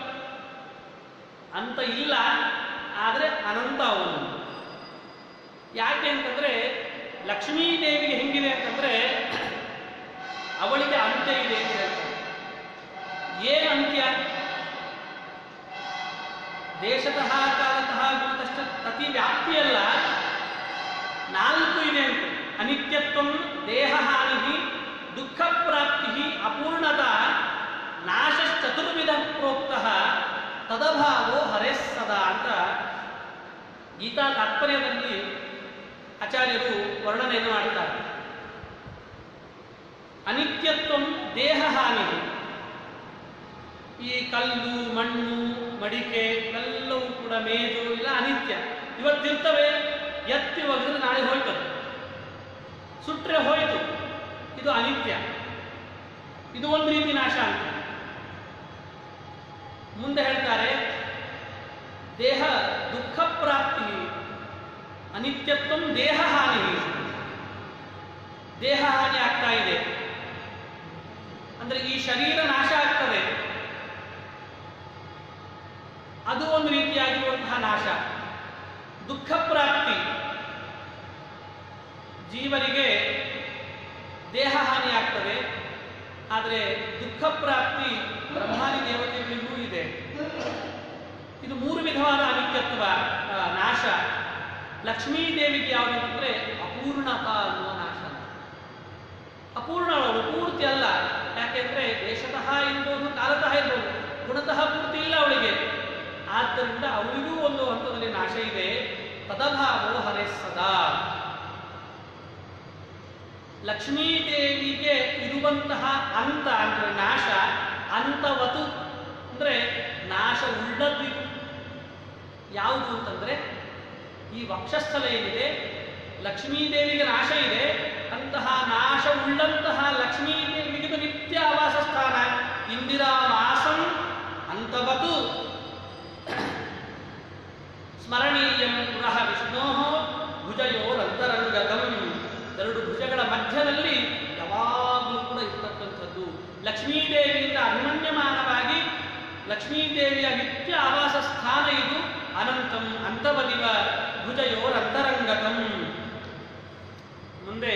ಅಂತ ಇಲ್ಲ ಆದರೆ ಅನಂತ ಅವನು ಯಾಕೆ ಅಂತಂದ್ರೆ ಲಕ್ಷ್ಮೀ ದೇವಿಗೆ ಹೆಂಗಿದೆ ಅಂತಂದ್ರೆ ಅವಳಿಗೆ ಅಂತ್ಯ ಇದೆ ಅಂತ ಹೇಳ್ತಾರೆ ಏನು ಅಂತ್ಯ ದೇಶತಃ ಕಾಲತಃ ಗುಣತಶ್ಚ ಪ್ರತಿ ವ್ಯಾಪ್ತಿಯಲ್ಲ ನಾಲ್ಕು ಇದೆ ಅಂತ ಅನಿತ್ಯತ್ವಂ ದೇಹ ಹಾನಿ ದುಃಖ ಪ್ರಾಪ್ತಿ ಅಪೂರ್ಣತ ನಾಶಶ್ಚತುರ್ವಿಧ ಪ್ರೋಕ್ತ ತದಭಾವೋ ಹರೇಸ್ ಸದಾ ಅಂತ ಗೀತಾ ತಾತ್ಪರ್ಯದಲ್ಲಿ ಆಚಾರ್ಯರು ವರ್ಣನೆಯನ್ನು ಮಾಡುತ್ತಾರೆ ಅನಿತ್ಯತ್ವಂ ದೇಹ ಹಾನಿ ಈ ಕಲ್ಲು ಮಣ್ಣು ಮಡಿಕೆ ಇವೆಲ್ಲವೂ ಕೂಡ ಮೇಜು ಇಲ್ಲ ಅನಿತ್ಯ ಇವತ್ತಿರ್ತವೆ ಎತ್ತಿ ಒಗೆದ್ರೆ ನಾಳೆ ಹೋಯ್ತದೆ ಸುಟ್ರೆ ಹೋಯ್ತು ಇದು ಅನಿತ್ಯ ಇದು ಒಂದು ರೀತಿ ನಾಶ ಅಂತ ಮುಂದೆ ಹೇಳ್ತಾರೆ ದೇಹ ದುಃಖ ಪ್ರಾಪ್ತಿ ಅನಿತ್ಯತ್ವ ದೇಹ ಹಾನಿ ದೇಹ ಹಾನಿ ಆಗ್ತಾ ಇದೆ ಅಂದ್ರೆ ಈ ಶರೀರ ನಾಶ ಆಗ್ತದೆ ಅದು ಒಂದು ರೀತಿಯಾಗಿರುವಂತಹ ನಾಶ ದುಃಖ ಪ್ರಾಪ್ತಿ ಜೀವನಿಗೆ ದೇಹ ಹಾನಿ ಆಗ್ತದೆ ಆದರೆ ದುಃಖ ಪ್ರಾಪ್ತಿ ಬ್ರಹ್ಮಾದಿ ದೇವತೆಗಳಿಗೂ ಇದೆ ಇದು ಮೂರು ವಿಧವಾದ ಅನಿತ್ಯತ್ವ ಆ, ನಾಶ ಲಕ್ಷ್ಮೀ ದೇವಿಗೆ ಯಾವುದು ಅಂತಂದ್ರೆ ಅಪೂರ್ಣತ ಅನ್ನುವ ನಾಶ ಅಪೂರ್ಣ ಅವಳು ಪೂರ್ತಿ ಅಲ್ಲ ಯಾಕೆಂದ್ರೆ ದೇಶತಃ ಇರ್ಬೋದು ಕಾಲತಃ ಇರ್ಬೋದು ಗುಣತಃ ಪೂರ್ತಿ ಇಲ್ಲ ಅವಳಿಗೆ ಆದ್ದರಿಂದ ಅವಳಿಗೂ ಒಂದು ಹಂತದಲ್ಲಿ ನಾಶ ಇದೆ ತದಭಾವೋ ಹರೇ ಸದಾ ಲಕ್ಷ್ಮೀ ದೇವಿಗೆ ಇರುವಂತಹ ಅಂತ ಅಂದ್ರೆ ನಾಶ ಅಂತವತು ಅಂದ್ರೆ ನಾಶ ಉಳ್ಳದ್ದು ಯಾವುದು ಅಂತಂದ್ರೆ ಈ ವಕ್ಷಸ್ಥಲ ಏನಿದೆ ಲಕ್ಷ್ಮೀ ದೇವಿಗೆ ನಾಶ ಇದೆ ಅಂತಹ ನಾಶ ಉಳ್ಳಂತಹ ಲಕ್ಷ್ಮೀ ದೇವಿಗೆ ಇದು ನಿತ್ಯ ಆವಾಸ ಸ್ಥಾನ ಇಂದಿರಾ ವಾಸಂ ಅಂತವತು ಸ್ಮರಣೀಯಂ ಪುನಃ ವಿಷ್ಣೋ ಭುಜಯೋರಂತರಂಗತಂ ಎರಡು ಭುಜಗಳ ಮಧ್ಯದಲ್ಲಿ ಯಾವಾಗಲೂ ಕೂಡ ಇರ್ತಕ್ಕಂಥದ್ದು ಲಕ್ಷ್ಮೀದೇವಿಯಿಂದ ಅಭಿಮನ್ಯಮಾನವಾಗಿ ಲಕ್ಷ್ಮೀದೇವಿಯ ನಿತ್ಯ ಆವಾಸ ಸ್ಥಾನ ಇದು ಅನಂತಂ ಅಂತವದಿವ ಭುಜಯೋರಂತರಂಗತಂ ಮುಂದೆ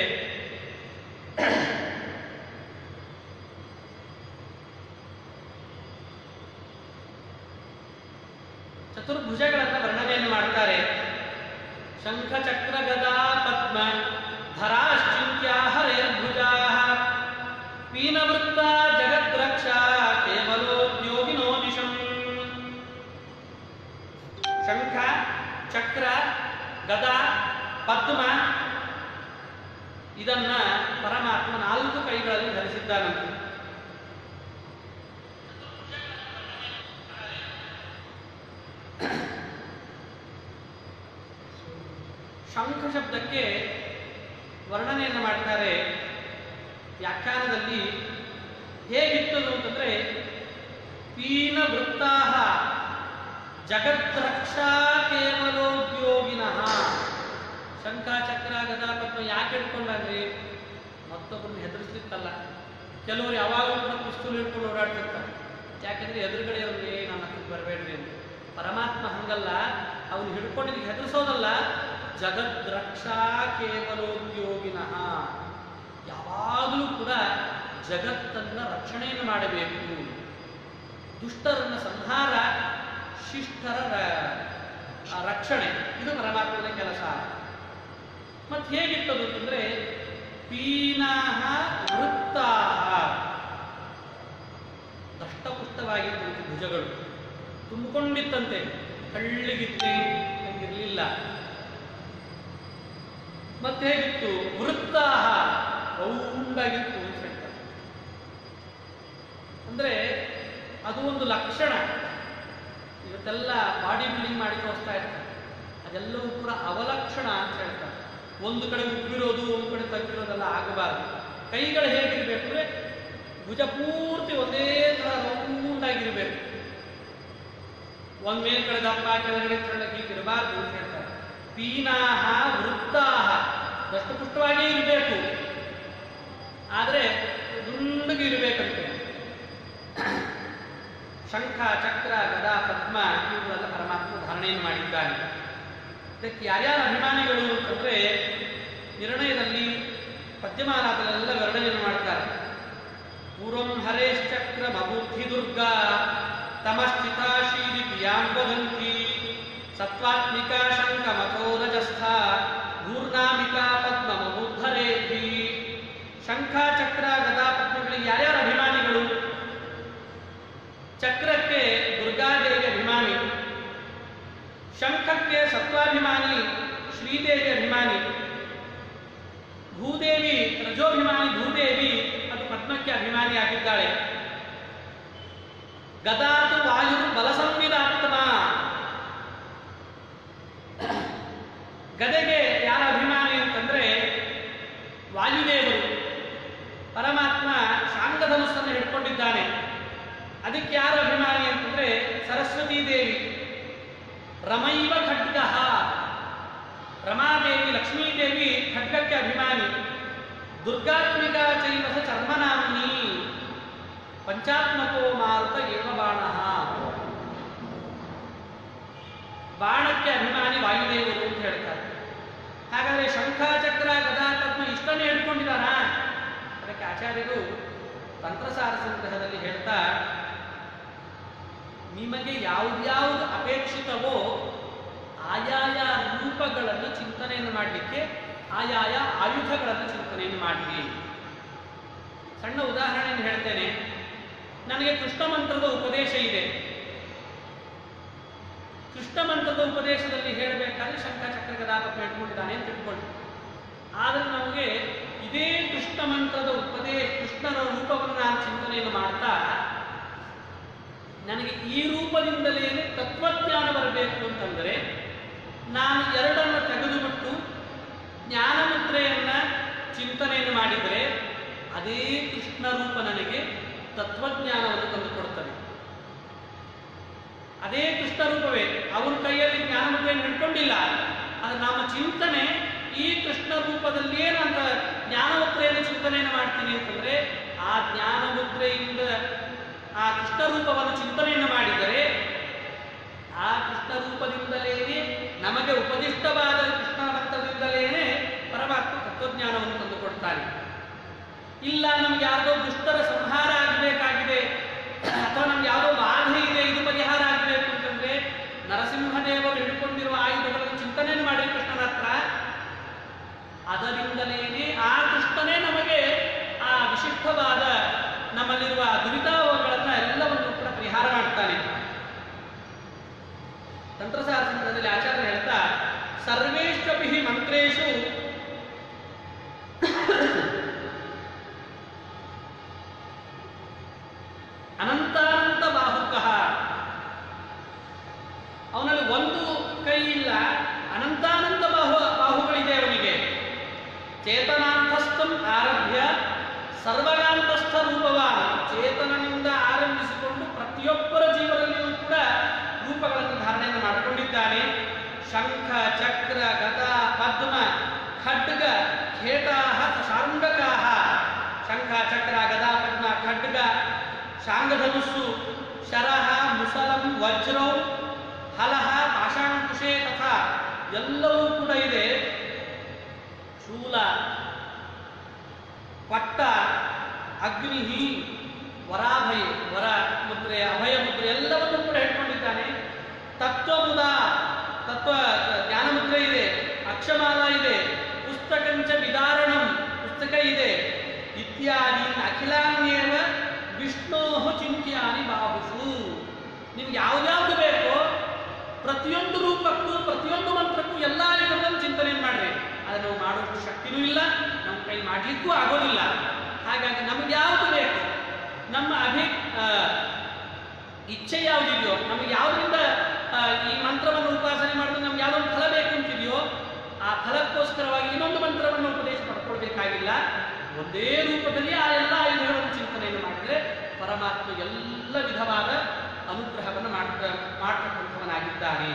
ಚತುರ್ಭುಜಗಳನ್ನು ವರ್ಣನೆಯನ್ನು ಮಾಡ್ತಾರೆ ಶಂಖ ಚಕ್ರ ಗದಾ ಪದ್ಮ ಧರಾಶ್ಚಿಂತ್ಯ ಹರೇರ್ಭುಜಾ ಪೀನವೃತ್ತ ಜಗದ್ರಕ್ಷಾ ಕೇವಲೋದ್ಯೋಗಿನೋ ದಿಶಂ ಶಂಖ ಚಕ್ರ ಗದಾ ಪದ್ಮ ಇದನ್ನ ಪರಮಾತ್ಮ ನಾಲ್ಕು ಕೈಗಳಲ್ಲಿ ಧರಿಸಿದ್ದಾನಂತೆ ಶಂಖ ಶಬ್ದಕ್ಕೆ ವರ್ಣನೆಯನ್ನು ಮಾಡ್ತಾರೆ ವ್ಯಾಖ್ಯಾನದಲ್ಲಿ ಹೇಗಿತ್ತದು ಅಂತಂದ್ರೆ ಪೀನ ವೃತ್ತಾಹ ಜಗದ್ರಕ್ಷಾ ಕೇವಲೋದ್ಯೋಗಿನಃ ಶಂಖ ಚಕ್ರ ಗದಾ ಪದ್ಮ ಯಾಕೆ ಹಿಡ್ಕೊಂಡಾಗ್ರಿ ಮತ್ತೊಬ್ಬರನ್ನ ಹೆದರಿಸ್ಲಿಕ್ಕಲ್ಲ ಕೆಲವರು ಯಾವಾಗಲೂ ಕೂಡ ಪಿಸ್ತೂಲ್ ಹಿಡ್ಕೊಂಡು ಓಡಾಡ್ತಿರ್ತಾರೆ ಯಾಕೆಂದ್ರೆ ಎದುರುಗಡೆ ಅವ್ರಿಗೆ ನನ್ನ ಹತ್ರಕ್ಕೆ ಬರಬೇಡ್ರಿ ಅಂತ ಪರಮಾತ್ಮ ಹಂಗಲ್ಲ ಅವನು ಹಿಡ್ಕೊಂಡಿದ್ದು ಹೆದರಿಸೋದಲ್ಲ ಜಗದ್ರಕ್ಷಾ ಕೇವಲೋದ್ಯೋಗಿನಃ ಯಾವಾಗಲೂ ಕೂಡ ಜಗತ್ತನ್ನ ರಕ್ಷಣೆಯನ್ನು ಮಾಡಬೇಕು ದುಷ್ಟರನ್ನ ಸಂಹಾರ ಶಿಷ್ಟರ ರ- ಆ ರಕ್ಷಣೆ ಇದು ಪರಮಾತ್ಮನ ಕೆಲಸ ಮತ್ತೆ ಹೇಗಿತ್ತದು ಅಂತಂದ್ರೆ ಪೀನಾಹ ವೃತ್ತಾಹ ದಷ್ಟಪುಷ್ಟವಾಗಿದ್ದಂತೆ ಭುಜಗಳು ತುಂಬಿಕೊಂಡಿತ್ತಂತೆ ಕಳ್ಳಿಗಿತ್ತೆ ಹಂಗಿರ್ಲಿಲ್ಲ ಮತ್ತೆ ಹೇಗಿತ್ತು ವೃತ್ತಾಹ ರೌಂಡಾಗಿತ್ತು ಅಂತ ಹೇಳ್ತಾರೆ ಅಂದ್ರೆ ಅದು ಒಂದು ಲಕ್ಷಣ ಇವತ್ತೆಲ್ಲ ಬಾಡಿ ಬಿಲ್ಡಿಂಗ್ ಮಾಡಿ ತೋರಿಸ್ತಾ ಇರ್ತಾರೆ ಅದೆಲ್ಲವೂ ಕೂಡ ಅವಲಕ್ಷಣ ಅಂತ ಹೇಳ್ತಾರೆ ಒಂದು ಕಡೆ ಉಬ್ಬಿರೋದು ಒಂದು ಕಡೆ ತಗ್ಗಿರೋದೆಲ್ಲ ಆಗಬಾರದು ಕೈಗಳು ಹೇಗಿರ್ಬೇಕು ಅಂದ್ರೆ ಭುಜ ಪೂರ್ತಿ ಒಂದೇ ಥರ ರೌಂಡ್ ಆಗಿರ್ಬೇಕು ಒಂದ್ ಮೇಲ್ಗಡೆ ದಪ್ಪ ಕೆಳಗಡೆ ತೆಳ್ಳಗೆ ಹೀಗಿರಬಾರ್ದು ಅಂತ ಹೇಳ್ತಾರೆ ಪೀನಾಹ ವೃತ್ತಾಹ ದಷ್ಟಪುಷ್ಟವಾಗಿ ಇರಬೇಕು ಆದರೆ ದುಂಡಗೆ ಇರಬೇಕಂತೆ ಶಂಖ ಚಕ್ರ ಗದಾ ಪದ್ಮ ಇವುಗಳೆಲ್ಲ ಪರಮಾತ್ಮ ಧಾರಣೆಯನ್ನು ಮಾಡಿದ್ದಾನೆ ಇದಕ್ಕೆ ಯಾರ್ಯಾರ ಅಭಿಮಾನಿಗಳು ಅಂತಂದ್ರೆ ನಿರ್ಣಯದಲ್ಲಿ ಪದ್ಯಮಾಲಾದಲ್ಲೆಲ್ಲ ವರ್ಣನೆಯನ್ನು ಮಾಡ್ತಾರೆ ಪೂರ್ವಂ ಹರೇಶ್ಚಕ್ರ ಮಬುದ್ಧಿ ದುರ್ಗಾ ತಮಸ್ಥಿತಾ ಶೀಲಿ ಪ್ರಿಯಾಂಬದಂತಿ ಸತ್ವಾತ್ಮಿಕಾ ಶಂಕ ಮಥೋರಜಸ್ಥ ಧೂರ್ನಾಮಿಕಾ ಪದ್ಮ ಮಬುದ್ಧರೇಧಿ ಶಂಖ ಚಕ್ರ ಗದಾ ಪದ್ಮಗಳಿಗೆ ಯಾರ್ಯಾರ ಅಭಿಮಾನಿಗಳು ಚಕ್ರಕ್ಕೆ ದುರ್ಗಾದೇವಿ ಅಭಿಮಾನಿ ಶಂಖಕ್ಕೆ ಸತ್ವಾಭಿಮಾನಿ ಶ್ರೀದೇವಿ ಅಭಿಮಾನಿ ಭೂದೇವಿ ರಜೋಭಿಮಾನಿ ಭೂದೇವಿ ಅದು ಪದ್ಮಕ್ಕೆ ಅಭಿಮಾನಿಯಾಗಿದ್ದಾಳೆ ಗದಾತು ವಾಯು ಬಲಸಂವಿಧಾತ್ಮ ಗದೆಗೆ ಯಾರ ಅಭಿಮಾನಿ ಅಂತಂದ್ರೆ ವಾಯುದೇವರು ಪರಮಾತ್ಮ ಶಾಂಗಧನುಸ್ಸನ್ನು ಹಿಡ್ಕೊಂಡಿದ್ದಾನೆ ಅದಕ್ಕೆ ಯಾರು ಅಭಿಮಾನಿ ಅಂತಂದ್ರೆ ಸರಸ್ವತೀ ದೇವಿ ರಮೈವ ಖಡ್ಗ ರಮಾದೇವಿ ಲಕ್ಷ್ಮೀದೇವಿ ಖಡ್ಗಕ್ಕೆ ಅಭಿಮಾನಿ ದುರ್ಗಾತ್ಮಿಕಾ ಚೈವ ಸ ಚರ್ಮನಾಮ್ನಿ ಪಂಚಾತ್ಮಕೋ ಮಾರುತ ಏವ ಬಾಣ ಬಾಣಕ್ಕೆ ಅಭಿಮಾನಿ ವಾಯುದೇವರು ಅಂತ ಹೇಳ್ತಾರೆ ಹಾಗಾದ್ರೆ ಶಂಖ ಚಕ್ರ ಗದಾ ಪದ್ಮ ಇಷ್ಟನ್ನೇ ಹಿಡ್ಕೊಂಡಿದಾರ ಅದಕ್ಕೆ ಆಚಾರ್ಯರು ತಂತ್ರಸಾರ ಸಂಗ್ರಹದಲ್ಲಿ ಹೇಳ್ತಾ ನಿಮಗೆ ಯಾವ್ದ್ಯಾವ್ದು ಅಪೇಕ್ಷಿತವೋ ಆಯಾಯ ರೂಪಗಳನ್ನು ಚಿಂತನೆಯನ್ನು ಮಾಡಲಿಕ್ಕೆ ಆಯಾಯ ಆಯುಧಗಳನ್ನು ಚಿಂತನೆಯನ್ನು ಮಾಡಲಿ ಸಣ್ಣ ಉದಾಹರಣೆಯನ್ನು ಹೇಳ್ತೇನೆ ನನಗೆ ಕೃಷ್ಣ ಮಂತ್ರದ ಉಪದೇಶ ಇದೆ ಕೃಷ್ಣ ಮಂತ್ರದ ಉಪದೇಶದಲ್ಲಿ ಹೇಳಬೇಕಾದ್ರೆ ಶಂಖ ಚಕ್ರ ಗದಾಪಕ ಇಟ್ಕೊಂಡಿದ್ದಾನೆ ಅಂತ ಇಟ್ಕೊಳ್ಳಿ ಆದರೆ ನಮಗೆ ಇದೇ ಕೃಷ್ಣ ಮಂತ್ರದ ಉಪದೇಶ ಕೃಷ್ಣನ ರೂಪವನ್ನು ನಾನು ಚಿಂತನೆಯನ್ನು ಮಾಡ್ತಾ ನನಗೆ ಈ ರೂಪದಿಂದಲೇ ತತ್ವಜ್ಞಾನ ಬರಬೇಕು ಅಂತಂದರೆ ನಾನು ಎರಡನ್ನು ತೆಗೆದುಬಿಟ್ಟು ಜ್ಞಾನಮುದ್ರೆಯನ್ನ ಚಿಂತನೆಯನ್ನು ಮಾಡಿದರೆ ಅದೇ ಕೃಷ್ಣ ರೂಪ ನನಗೆ ತತ್ವಜ್ಞಾನವನ್ನು ತಂದುಕೊಡುತ್ತದೆ ಅದೇ ಕೃಷ್ಣ ರೂಪವೇ ಅವನ ಕೈಯಲ್ಲಿ ಜ್ಞಾನಮುದ್ರೆಯನ್ನು ಹಿಡ್ಕೊಂಡಿಲ್ಲ ಅದು ನಮ್ಮ ಚಿಂತನೆ ಈ ಕೃಷ್ಣ ರೂಪದಲ್ಲಿಯೇ ನಾನು ಜ್ಞಾನಮುದ್ರೆಯನ್ನು ಚಿಂತನೆಯನ್ನು ಮಾಡ್ತೀನಿ ಅಂತಂದ್ರೆ ಆ ಜ್ಞಾನಮುದ್ರೆಯಿಂದ ಆ ಕೃಷ್ಣ ರೂಪವನ್ನು ಚಿಂತನೆಯನ್ನು ಮಾಡಿದರೆ ಆ ಕೃಷ್ಣ ರೂಪದಿಂದಲೇ ನಮಗೆ ಉಪದಿಷ್ಟವಾದ ಕೃಷ್ಣ ಮಂತ್ರದಿಂದಲೇ ಪರಮಾತ್ಮ ತತ್ವಜ್ಞಾನವನ್ನು ತಂದುಕೊಡ್ತಾನೆ ಇಲ್ಲ ನಮ್ಗೆ ಯಾವುದೋ ದುಷ್ಟರ ಸಂಹಾರ ಆಗಬೇಕಾಗಿದೆ ಅಥವಾ ನಮ್ಗೆ ಯಾವುದೋ ಬಾಧೆ ಇದೆ ಇದು ಪರಿಹಾರ ಆಗಬೇಕು ಅಂತಂದ್ರೆ ನರಸಿಂಹದೇವರು ಹಿಡ್ಕೊಂಡಿರುವ ಆಯುಧಗಳನ್ನು ಚಿಂತನೆಯನ್ನು ಮಾಡಿ ಕೃಷ್ಣನ ಹತ್ರ ಅದರಿಂದಲೇ ಆ ಕೃಷ್ಣನೇ ನಮಗೆ ಆ ವಿಶಿಷ್ಟವಾದ ನಮ್ಮಲ್ಲಿರುವ ದುರಿತಾವಗಳನ್ನು ಎಲ್ಲವನ್ನು ಕೂಡ ಪರಿಹಾರ ಮಾಡ್ತಾನೆ ತಂತ್ರಸಾರ ಸಂದರ್ಭದಲ್ಲಿ ಆಚಾರ್ಯ ಹೇಳ್ತಾ ಸರ್ವೇಶ್ವಪಿ ಮಂತ್ರೇಶು ಅನಂತಾನಂತ ಬಾಹುಕಃ ಅವನಲ್ಲಿ ಒಂದು ಕೈ ಇಲ್ಲ ಅನಂತಾನಂತ ಬಾಹು ಬಾಹುಗಳಿದೆ ಅವನಿಗೆ ಚೇತನಾಂತಸ್ಥಂ ಆರಭ್ಯ ಸರ್ವಗಾಂತಸ್ಥ ರೂಪವಾನ್ ಚೇತನನಿಂದ ಆರಂಭಿಸಿಕೊಂಡು ಪ್ರತಿಯೊಬ್ಬರ ಜೀವನದಲ್ಲಿಯೂ ಕೂಡ ರೂಪಗಳನ್ನು ಧಾರಣೆಯನ್ನು ಮಾಡಿಕೊಂಡಿದ್ದಾನೆ ಶಂಖ ಚಕ್ರ ಗದ ಪದ್ಮ ಖಡ್ಗ ಖೇಟಾಹ ಶಾಂಗಕಾಹ ಶಂಖ ಚಕ್ರ ಗದಾ ಪದ್ಮ ಖಡ್ಗ ಶಾಂಗಧನುಸ್ಸು ಶರಹ ಮುಸಲಂ ವಜ್ರೌ ಹಲಹ ಪಾಷಾಂಕುಶೇ ತಥಾ ಎಲ್ಲವೂ ಕೂಡ ಇದೆ ಶೂಲ ಪಟ್ಟ ಅಗ್ನಿ ವರಾಭಯ ವರ ಮುದ್ರೆ ಅಭಯ ಮುದ್ರೆ ಎಲ್ಲವನ್ನೂ ಕೂಡ ಹೇಳ್ಕೊಂಡಿದ್ದಾನೆ ತತ್ವಬುಧ ತತ್ವ ಜ್ಞಾನ ಮುದ್ರೆ ಇದೆ ಅಕ್ಷಮಾಲ ಇದೆ ಪುಸ್ತಕಂಚ ವಿದಾರಣಂ ಪುಸ್ತಕ ಇದೆ ಇತ್ಯಾದಿ ಅಖಿಲಾನ್ಯೇವ ವಿಷ್ಣೋ ಚಿಂತ್ಯಾನಿ ಬಾಹುಷು ನಿಮ್ಗೆ ಯಾವ್ದ್ಯಾವ್ದು ಬೇಕೋ ಪ್ರತಿಯೊಂದು ರೂಪಕ್ಕೂ ಪ್ರತಿಯೊಂದು ಮಂತ್ರಕ್ಕೂ ಎಲ್ಲ ಆಯುಧಗಳನ್ನು ಚಿಂತನೆ ಮಾಡ್ರಿ ಅದು ನಾವು ಮಾಡುವಷ್ಟು ಶಕ್ತಿನೂ ಇಲ್ಲ ನಮ್ಮ ಕೈ ಮಾಡಲಿಕ್ಕೂ ಆಗೋದಿಲ್ಲ ಹಾಗಾಗಿ ನಮ್ಗೆ ಯಾವುದು ಬೇಕು ನಮ್ಮ ಅಭಿ ಆ, ಇಚ್ಛೆ ಯಾವುದಿದೆಯೋ ನಮಗೆ ಯಾವುದರಿಂದ ಆ, ಈ ಮಂತ್ರವನ್ನು ಉಪಾಸನೆ ಮಾಡಿದ್ರೆ ನಮ್ಗೆ ಯಾವುದೊಂದು ಫಲ ಬೇಕು ಅಂತಿದೆಯೋ ಆ ಫಲಕ್ಕೋಸ್ಕರವಾಗಿ ಇನ್ನೊಂದು ಮಂತ್ರವನ್ನು ಉಪದೇಶ ಪಡ್ಕೊಳ್ಬೇಕಾಗಿಲ್ಲ ಒಂದೇ ರೂಪದಲ್ಲಿ ಆ ಎಲ್ಲ ಆಯುಧಗಳನ್ನು ಚಿಂತನೆಯನ್ನು ಮಾಡಿದರೆ ಪರಮಾತ್ಮ ಎಲ್ಲ ವಿಧವಾದ ಅನುಗ್ರಹವನ್ನು ಮಾಡ್ತ ಮಾಡ್ತಕ್ಕಂಥವನಾಗಿದ್ದಾನೆ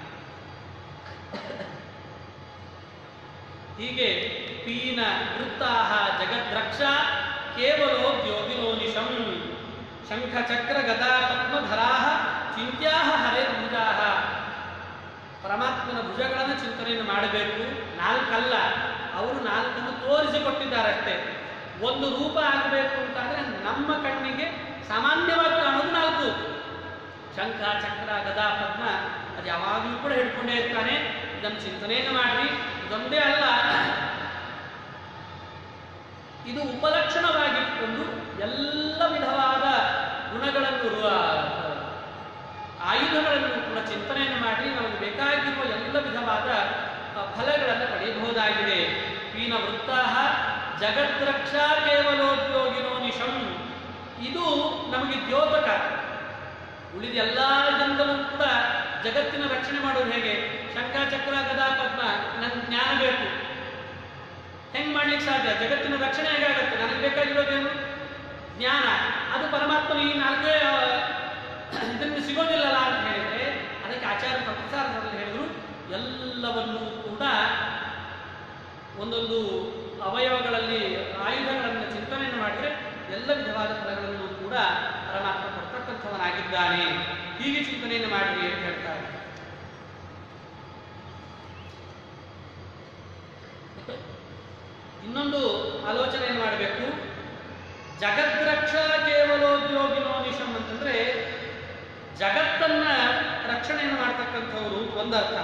ಹೀಗೆ ಪೀನ ವೃತ್ತಾಹ ಜಗದ್ರಕ್ಷ ಕೇವಲೋ ದ್ಯೋಗಿನೋನಿಶಂ ಶಂಖ ಚಕ್ರ ಗದಾ ಪದ್ಮಧರಾಹ ಚಿಂತ್ಯಾಹ ಹರೇ ಭುಜಾಹ ಪರಮಾತ್ಮನ ಭುಜಗಳನ್ನು ಚಿಂತನೆಯನ್ನು ಮಾಡಬೇಕು ನಾಲ್ಕಲ್ಲ ಅವರು ನಾಲ್ಕನ್ನು ತೋರಿಸಿಕೊಟ್ಟಿದ್ದಾರಷ್ಟೇ ಒಂದು ರೂಪ ಆಗಬೇಕು ಅಂತಾದ್ರೆ ನಮ್ಮ ಕಣ್ಣಿಗೆ ಸಾಮಾನ್ಯವಾಗಿ ಕಾಣೋದು ನಾಲ್ಕು ಶಂಖ ಚಕ್ರ ಗದಾ ಪದ್ಮ ಅದು ಯಾವಾಗಲೂ ಕೂಡ ಹಿಡ್ಕೊಂಡೇ ಇರ್ತಾನೆ ಇದನ್ನು ಚಿಂತನೆಯನ್ನು ಮಾಡ್ರಿ ಇದೊಂದೇ ಅಲ್ಲ ಇದು ಉಪಲಕ್ಷಣವಾಗಿಟ್ಕೊಂಡು ಎಲ್ಲ ವಿಧವಾದ ಗುಣಗಳನ್ನು ರು- ಆಯುಧಗಳನ್ನು ಕೂಡ ಚಿಂತನೆಯನ್ನು ಮಾಡಿ ನಮಗೆ ಬೇಕಾಗಿರುವ ಎಲ್ಲ ವಿಧವಾದ ಆ, ಫಲಗಳನ್ನು ಪಡೆಯಬಹುದಾಗಿದೆ ಪೀನ ವೃತ್ತಾಹ ಜಗದ್ರಕ್ಷಾ ಕೇವಲೋದ್ಯೋಗಿನೋ ನಿಶಂ ಇದು ನಮಗೆ ದ್ಯೋತಕ ಉಳಿದ ಎಲ್ಲ ಜನರಲ್ಲೂ ಕೂಡ ಜಗತ್ತಿನ ರಕ್ಷಣೆ ಮಾಡೋದು ಹೇಗೆ ಶಂಖ ಚಕ್ರ ಗದಾ ಪದ್ಮ ನನ್ನ ಜ್ಞಾನ ಬೇಕು ಹೆಂಗ್ ಮಾಡ್ಲಿಕ್ಕೆ ಸಾಧ್ಯ ಜಗತ್ತಿನ ರಕ್ಷಣೆ ಹೇಗಾಗತ್ತೆ ನನಗೆ ಬೇಕಾಗಿರೋದೇನು ಜ್ಞಾನ ಅದು ಪರಮಾತ್ಮನ ಈ ನಾಲ್ಕೇ ಆ, ಇದನ್ನು ಸಿಗೋದಿಲ್ಲಲ್ಲ ಅಂತ ಹೇಳಿದ್ರೆ ಅದಕ್ಕೆ ಆಚಾರ್ಯ ಪ್ರಸಾರ ಒಂದೊಂದು ಅವಯವಗಳಲ್ಲಿ ಆಯುಧಗಳನ್ನು ಚಿಂತನೆಯನ್ನು ಮಾಡಿದರೆ ಎಲ್ಲ ವಿಧವಾದ ಫಲಗಳನ್ನು ಕೂಡ ಪರಮಾತ್ಮ ಕೊಡ್ತಕ್ಕಂಥವನಾಗಿದ್ದಾನೆ ಹೀಗೆ ಚಿಂತನೆಯನ್ನು ಮಾಡಿರಿ ಅಂತ ಹೇಳ್ತಾರೆ ಇನ್ನೊಂದು ಆಲೋಚನೆಯನ್ನು ಮಾಡಬೇಕು ಜಗದ್ರಕ್ಷ ಕೇವಲೋದ್ಯೋಗಿನೋ ನಿಶಂ ಅಂತಂದ್ರೆ ಜಗತ್ತನ್ನ ರಕ್ಷಣೆಯನ್ನು ಮಾಡ್ತಕ್ಕಂಥವರು ಒಂದರ್ಥ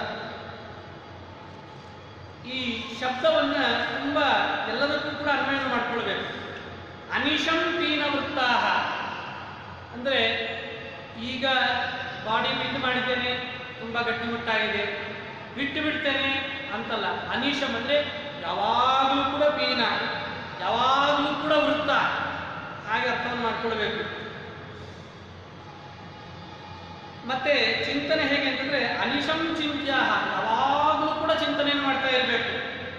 ಈ ಶಬ್ದವನ್ನ ತುಂಬಾ ಎಲ್ಲದಕ್ಕೂ ಕೂಡ ಅನ್ವಯನ ಮಾಡ್ಕೊಳ್ಬೇಕು ಅನಿಶಂ ಪೀನ ವೃತ್ತಾಹ ಅಂದ್ರೆ ಈಗ ಬಾಡಿ ಬಿಟ್ಟು ಮಾಡಿದ್ದೇನೆ ತುಂಬಾ ಗಟ್ಟಿಮುಟ್ಟಾಗಿದೆ ಬಿಟ್ಟು ಬಿಡ್ತೇನೆ ಅಂತಲ್ಲ ಅನಿಶಂ ಅಂದ್ರೆ ಯಾವಾಗಲೂ ಕೂಡ ಪೀನ ಯಾವಾಗಲೂ ಕೂಡ ವೃತ್ತ ಹಾಗೆ ಅರ್ಥವನ್ನು ಮಾಡ್ಕೊಳ್ಬೇಕು ಮತ್ತೆ ಚಿಂತನೆ ಹೇಗೆ ಅಂತಂದ್ರೆ ಅನಿಶಂ ಚಿಂತ್ಯ ಯಾವಾಗಲೂ ಕೂಡ ಚಿಂತನೆಯನ್ನು ಮಾಡ್ತಾ ಇರಬೇಕು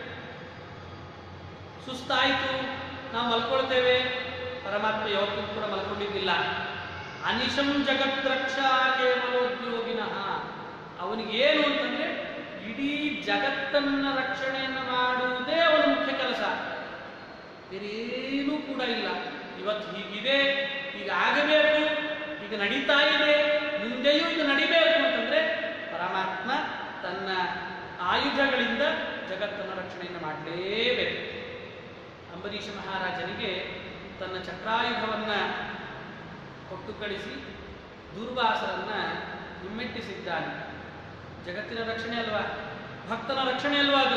ಸುಸ್ತಾಯಿತು ನಾವು ಮಲ್ಕೊಳ್ತೇವೆ ಪರಮಾತ್ಮ ಯಾವತ್ತೂ ಕೂಡ ಮಲ್ಕೊಂಡಿದ್ದಿಲ್ಲ ಅನಿಶಂ ಜಗದ್ರಕ್ಷಾ ಕೇವಲೋದ್ಯೋಗಿನಃ ಅವನಿಗೆ ಏನು ಅಂತಂದ್ರೆ ಇಡೀ ಜಗತ್ತನ್ನ ರಕ್ಷಣೆಯನ್ನು ಮಾಡುವುದೇ ಅವನ ಮುಖ್ಯ ಕೆಲಸ ಬೇರೇನೂ ಕೂಡ ಇಲ್ಲ ಇವತ್ತು ಹೀಗಿದೆ ಈಗ ಆಗಬೇಕು ಈಗ ನಡೀತಾ ಇದೆ ಮುಂದೆಯೂ ಇದು ನಡಿಬೇಕು ಅಂತಂದ್ರೆ ಪರಮಾತ್ಮ ತನ್ನ ಆಯುಧಗಳಿಂದ ಜಗತ್ತನ್ನು ರಕ್ಷಣೆಯನ್ನು ಮಾಡಲೇಬೇಕು ಅಂಬರೀಷ ಮಹಾರಾಜನಿಗೆ ತನ್ನ ಚಕ್ರಾಯುಧವನ್ನ ಕೊಟ್ಟು ಕಳಿಸಿ ದೂರ್ವಾಸರನ್ನ ಹಿಮ್ಮೆಟ್ಟಿಸಿದ್ದಾನೆ ಜಗತ್ತಿನ ರಕ್ಷಣೆ ಅಲ್ವಾ ಭಕ್ತನ ರಕ್ಷಣೆ ಅಲ್ವಾ ಅದು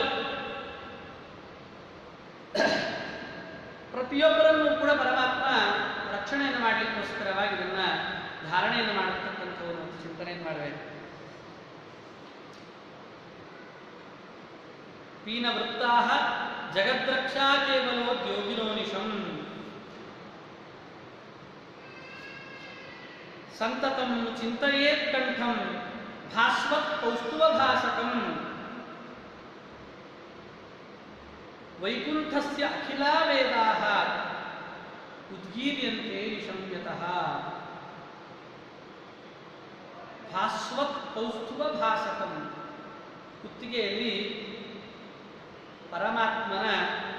ಪ್ರತಿಯೊಬ್ಬರನ್ನು ಕೂಡ ಪರಮಾತ್ಮ ರಕ್ಷಣೆಯನ್ನು ಮಾಡಲಿಕ್ಕೋಸ್ಕರವಾಗಿ ಇದನ್ನ ಧಾರಣೆಯನ್ನು ಮಾಡತಕ್ಕಂಥವರು ಮತ್ತು ಚಿಂತನೆಯನ್ನು ಮಾಡಬೇಕು ಪೀನ ವೃತ್ತಾ ಜಗದ್ರಕ್ಷಾ ಕೇವಲೋದ್ಯೋಗಿನೋ ನಿಶಂ ಸಂತತಂ ಚಿಂತೆಯೇತ್ ಕಂಠಂ ಭಾಸ್ವತ್ ಕೌಸ್ತುವ ಭಾಸಕಂ ವೈಕುಂಠಸ್ಯ ಅಖಿಲಾ ವೇದಾಃ ಉದ್ಗೀರ್ಯಂತೆ ನಿಶಮ್ಯತಃ ಭಾಸ್ವತ್ ಕೌಸ್ತುವ ಭಾಸಕಂ ಕುತ್ತಿಗೆಯಲ್ಲಿ ಪರಮಾತ್ಮನ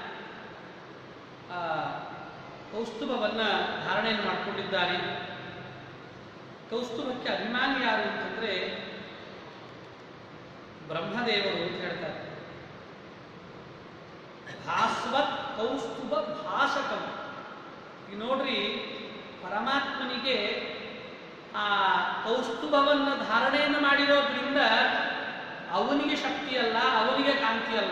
ಆ, ಕೌಸ್ತುಭವನ್ನ ಧಾರಣೆಯನ್ನು ಮಾಡಿಕೊಂಡಿದ್ದಾನೆ ಕೌಸ್ತುಭಕ್ಕೆ ಅಭಿಮಾನಿ ಯಾರು ಅಂತಂದ್ರೆ ಬ್ರಹ್ಮದೇವರು ಅಂತ ಹೇಳ್ತಾರೆ ಭಾಸ್ವತ್ ಕೌಸ್ತುಭ ಭಾಷಕಂ ಈಗ ನೋಡ್ರಿ ಪರಮಾತ್ಮನಿಗೆ ಆ ಕೌಸ್ತುಭವನ್ನು ಧಾರಣೆಯನ್ನು ಮಾಡಿರೋದ್ರಿಂದ ಅವನಿಗೆ ಶಕ್ತಿ ಅಲ್ಲ ಅವನಿಗೆ ಕಾಂತಿ ಅಲ್ಲ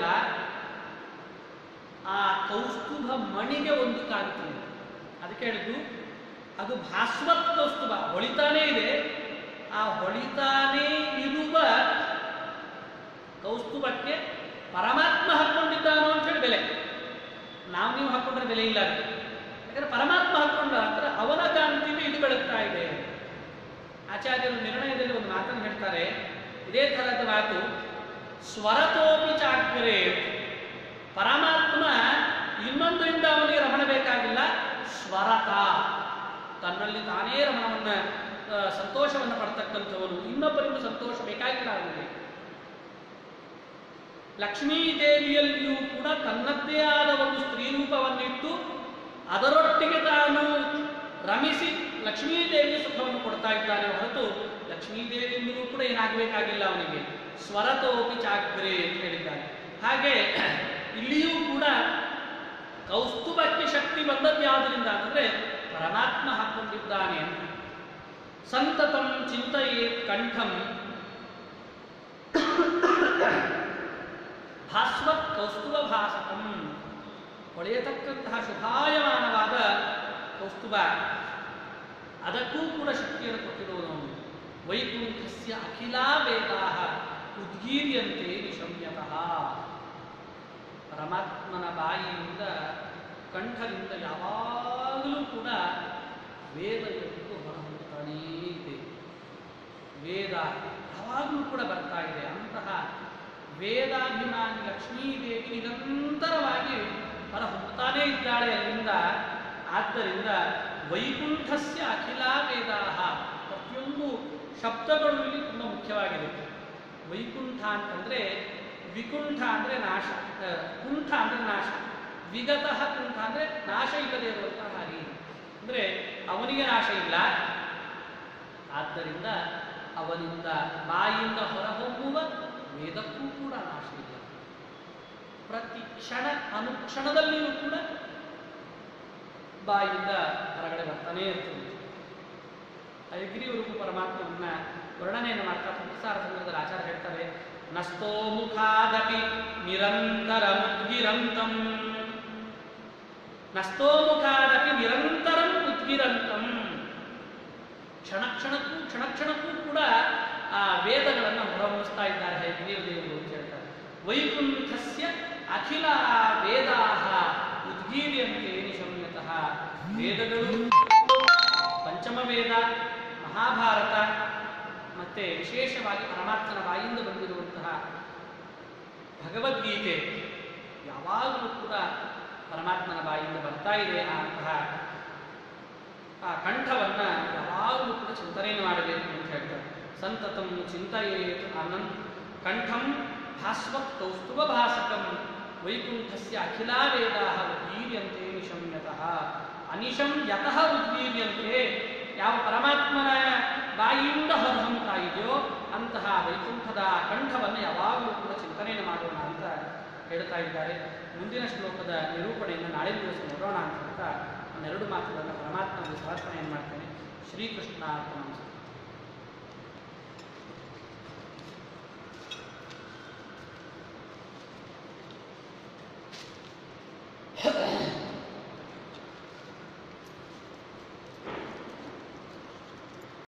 ಆ ಕೌಸ್ತುಭ ಮಣಿಗೆ ಒಂದು ಕಾಂತಿ ಇದೆ ಅದಕ್ಕೆ ಹೇಳಿದ್ದು ಅದು ಭಾಸ್ವತ್ ಕೌಸ್ತುಭ ಹೊಳಿತಾನೇ ಇದೆ ಆ ಹೊಳಿತಾನೇ ಇರುವ ಕೌಸ್ತುಭಕ್ಕೆ ಪರಮಾತ್ಮ ಹಾಕೊಂಡಿದ್ದಾನೋ ಅಂತ ಹೇಳಿ ಬೆಲೆ ನಾವು ನೀವು ಹಾಕೊಂಡ್ರೆ ಬೆಲೆ ಇಲ್ಲ ಅದಕ್ಕೆ ಯಾಕಂದ್ರೆ ಪರಮಾತ್ಮ ಹಾಕೊಂಡ ಅಂದ್ರೆ ಅವನ ಕಾಂತಿಗೆ ಇದು ಬೆಳಗ್ತಾ ಇದೆ ಆಚಾರ್ಯರು ನಿರ್ಣಯದಲ್ಲಿ ಒಂದು ಮಾತನ್ನು ಹೇಳ್ತಾರೆ ಇದೇ ಥರದ ಮಾತು ಸ್ವರತೋಪಿ ಚಾಕ್ರೆ ಪರಮಾತ್ಮ ಇನ್ನೊಂದರಿಂದ ಅವನಿಗೆ ರಮಣ ಬೇಕಾಗಿಲ್ಲ ಸ್ವರತ ತನ್ನಲ್ಲಿ ತಾನೇ ರಮಣವನ್ನ ಆ, ಸಂತೋಷವನ್ನ ಪಡ್ತಕ್ಕಂಥವನು ಇನ್ನೊಬ್ಬರಿಗೂ ಸಂತೋಷ ಬೇಕಾಗಿಲ್ಲ ಅವನಿಗೆ ಲಕ್ಷ್ಮೀ ದೇವಿಯಲ್ಲಿಯೂ ಕೂಡ ತನ್ನದ್ದೇ ಆದ ಒಂದು ಸ್ತ್ರೀ ರೂಪವನ್ನಿಟ್ಟು ಅದರೊಟ್ಟಿಗೆ ತಾನು ರಮಿಸಿ ಲಕ್ಷ್ಮೀ ದೇವಿಯ ಸುಖವನ್ನು ಕೊಡ್ತಾ ಇದ್ದಾನೆ ಹೊರತು ಲಕ್ಷ್ಮೀ ದೇವಿಯಿಂದಲೂ ಕೂಡ ಏನಾಗಬೇಕಾಗಿಲ್ಲ ಅವನಿಗೆ ಸ್ವರತೋಪಿ ಚಾಗ್ರೆ ಅಂತ ಹೇಳಿದ್ದಾನೆ ಹಾಗೆ ಇಲ್ಲಿಯೂ ಕೂಡ ಕೌಸ್ತುಭಕ್ಕೆ ಶಕ್ತಿ ಬಂದದ್ದು ಯಾವುದರಿಂದ ಅಂತಂದ್ರೆ ಪರಮಾತ್ಮ ಹಾಕೊಂಡಿದ್ದಾನೆ ಅಂತ ಸಂತತಂ ಚಿಂತೆಯೇ ಕಂಠಂ ಭಾಸ್ವತ್ ಕೌಸ್ತುಭ ಭಾಸಕಂ ಹೊಳೆಯತಕ್ಕಂತಹ ಶುಭಾಯಮಾನವಾದ ಕೌಸ್ತುಭ ಅದಕ್ಕೂ ಕೂಡ ಶಕ್ತಿಯನ್ನು ಕೊಟ್ಟಿರುವವನು ವೈಕುಂಠಸ್ಯ ಅಖಿಲಾ ವೇದಾ ಉದ್ಗೀರ್ಯಂತೆ ನಿಶಮ್ಯತಃ ಪರಮಾತ್ಮನ ಬಾಯಿಯಿಂದ ಕಂಠದಿಂದ ಯಾವಾಗಲೂ ಕೂಡ ವೇದ ಎದ್ದು ಹೊರಹೊಮ್ಮುತ್ತಾನೇ ಇದೆ ವೇದ ಯಾವಾಗಲೂ ಕೂಡ ಬರ್ತಾ ಇದೆ ಅಂತಹ ವೇದಾಭಿಮಾನಿ ಲಕ್ಷ್ಮೀದೇವಿ ನಿರಂತರವಾಗಿ ಹೊರಹೊಮ್ಮುತ್ತಾನೇ ಇದ್ದಾಳೆ ಅಲ್ಲಿಂದ ಆದ್ದರಿಂದ ವೈಕುಂಠಸ್ಯ ಅಖಿಲ ವೇದಾ ಪ್ರತಿಯೊಂದು ಶಬ್ದಗಳು ಇಲ್ಲಿ ತುಂಬ ಮುಖ್ಯವಾಗಿದೆ ವೈಕುಂಠ ಅಂತಂದ್ರೆ ವಿಕುಂಠ ಅಂದರೆ ನಾಶ ಆ, ಕುಂಠ ಅಂದರೆ ನಾಶ ವಿಗತಃ ಕುಂಠ ಅಂದರೆ ನಾಶ ಇಲ್ಲದೆ ಇರುವಂತಹ ಹಾರಿ ಅಂದರೆ ಅವನಿಗೆ ನಾಶ ಇಲ್ಲ ಆದ್ದರಿಂದ ಅವನಿಂದ ಬಾಯಿಂದ ಹೊರಹೊಮ್ಮುವ ವೇದಕ್ಕೂ ಕೂಡ ನಾಶ ಇಲ್ಲ ಪ್ರತಿ ಕ್ಷಣ ಅನುಕ್ಷಣದಲ್ಲಿಯೂ ಕೂಡ ಬಾಯಿಂದ ಹೊರಗಡೆ ಬರ್ತಾನೇ ಇರ್ತದೆ ಹಯಗ್ರೀವರಿಗೂ ಪರಮಾತ್ಮವನ್ನ ವರ್ಣನೆಯನ್ನು ಮಾಡ್ತಾ ಸಂಸಾರ ಸಂದರ್ಭದಲ್ಲಿ ಆಚಾರ ಹೇಳ್ತಾರೆ ನಸ್ತೋ ಮುಖಾದಪಿ ನಿರಂತರ ಮುದ್ಗಿರಂತಂ ನಸ್ತೋ ಮುಖಾದಪಿ ನಿರಂತರಂ ಉದ್ಗಿರಂತಂ ಕ್ಷಣ ಕ್ಷಣಕ್ಕೂ ಕ್ಷಣ ಕ್ಷಣಕ್ಕೂ ಕೂಡ ಆ ವೇದಗಳನ್ನು ಹೊರಹೊಮ್ಮಿಸ್ತಾ ಇದ್ದಾರೆ ಹಯಗ್ರೀವ ದೇವರು ಅಂತ ಹೇಳ್ತಾರೆ ವೈಕುಂಠಸ್ಯ ಅಖಿಲ ವೇದಾಹ ಉದ್ಗೀರ್ಯಂತೆ ನಿಶಮ್ಯತಃ ವೇದಗಳು ಪಂಚಮ ವೇದ ಮಹಾಭಾರತ ಮತ್ತೆ ವಿಶೇಷವಾಗಿ ಪರಮಾತ್ಮನ ಬಾಯಿಂದ ಬಂದಿರುವಂತಹ ಭಗವದ್ಗೀತೆ ಯಾವಾಗಲೂ ಕೂಡ ಪರಮಾತ್ಮನ ಬಾಯಿಂದ ಬರ್ತಾ ಇದೆ ಆ ಅಂತಹ ಆ ಕಂಠವನ್ನ ಯಾವಾಗಲೂ ಕೂಡ ಚಿಂತನೆಯನ್ನು ಮಾಡಬೇಕು ಅಂತ ಹೇಳ್ತಾರೆ ಸಂತತಂ ಚಿಂತೆಯೇತ್ ಅನಂತ ಕಂಠಂ ಭಾಸ್ವತ್ ಕೌಸ್ತುಭ ಭಾಸಕಂ ವೈಕುಂಠಸ್ಯ ಅಖಿಲಾ ವೇದಾ ಉದ್ಗೀರ್ಯಂತೆ ನಿಶಮ್ಯತಃ ಅನಿಶಂ ಯತಃ ಉದ್ಗೀರ್ಯಂತೆ ಯಾವ ಪರಮಾತ್ಮನ ಬಾಯಿಯಿಂದ ಹೊರಹೊಮ್ಮುತ್ತಾ ಇದೆಯೋ ಅಂತಹ ವೈಕುಂಠದ ಕಂಠವನ್ನು ಯಾವಾಗಲೂ ಕೂಡ ಚಿಂತನೆಯನ್ನು ಮಾಡೋಣ ಅಂತ ಹೇಳ್ತಾ ಇದ್ದಾರೆ ಮುಂದಿನ ಶ್ಲೋಕದ ನಿರೂಪಣೆಯನ್ನು ನಾಳೆ ದಿವಸ ನೋಡೋಣ ಅಂತ ಹೇಳ್ತಾ ಒಂದೆರಡು ಮಾತುಗಳನ್ನು ಪರಮಾತ್ಮನಿಗೆ ಸಮರ್ಪಣೆಯನ್ನು ಮಾಡ್ತೇನೆ ಶ್ರೀಕೃಷ್ಣ ಅರ್ಪಣ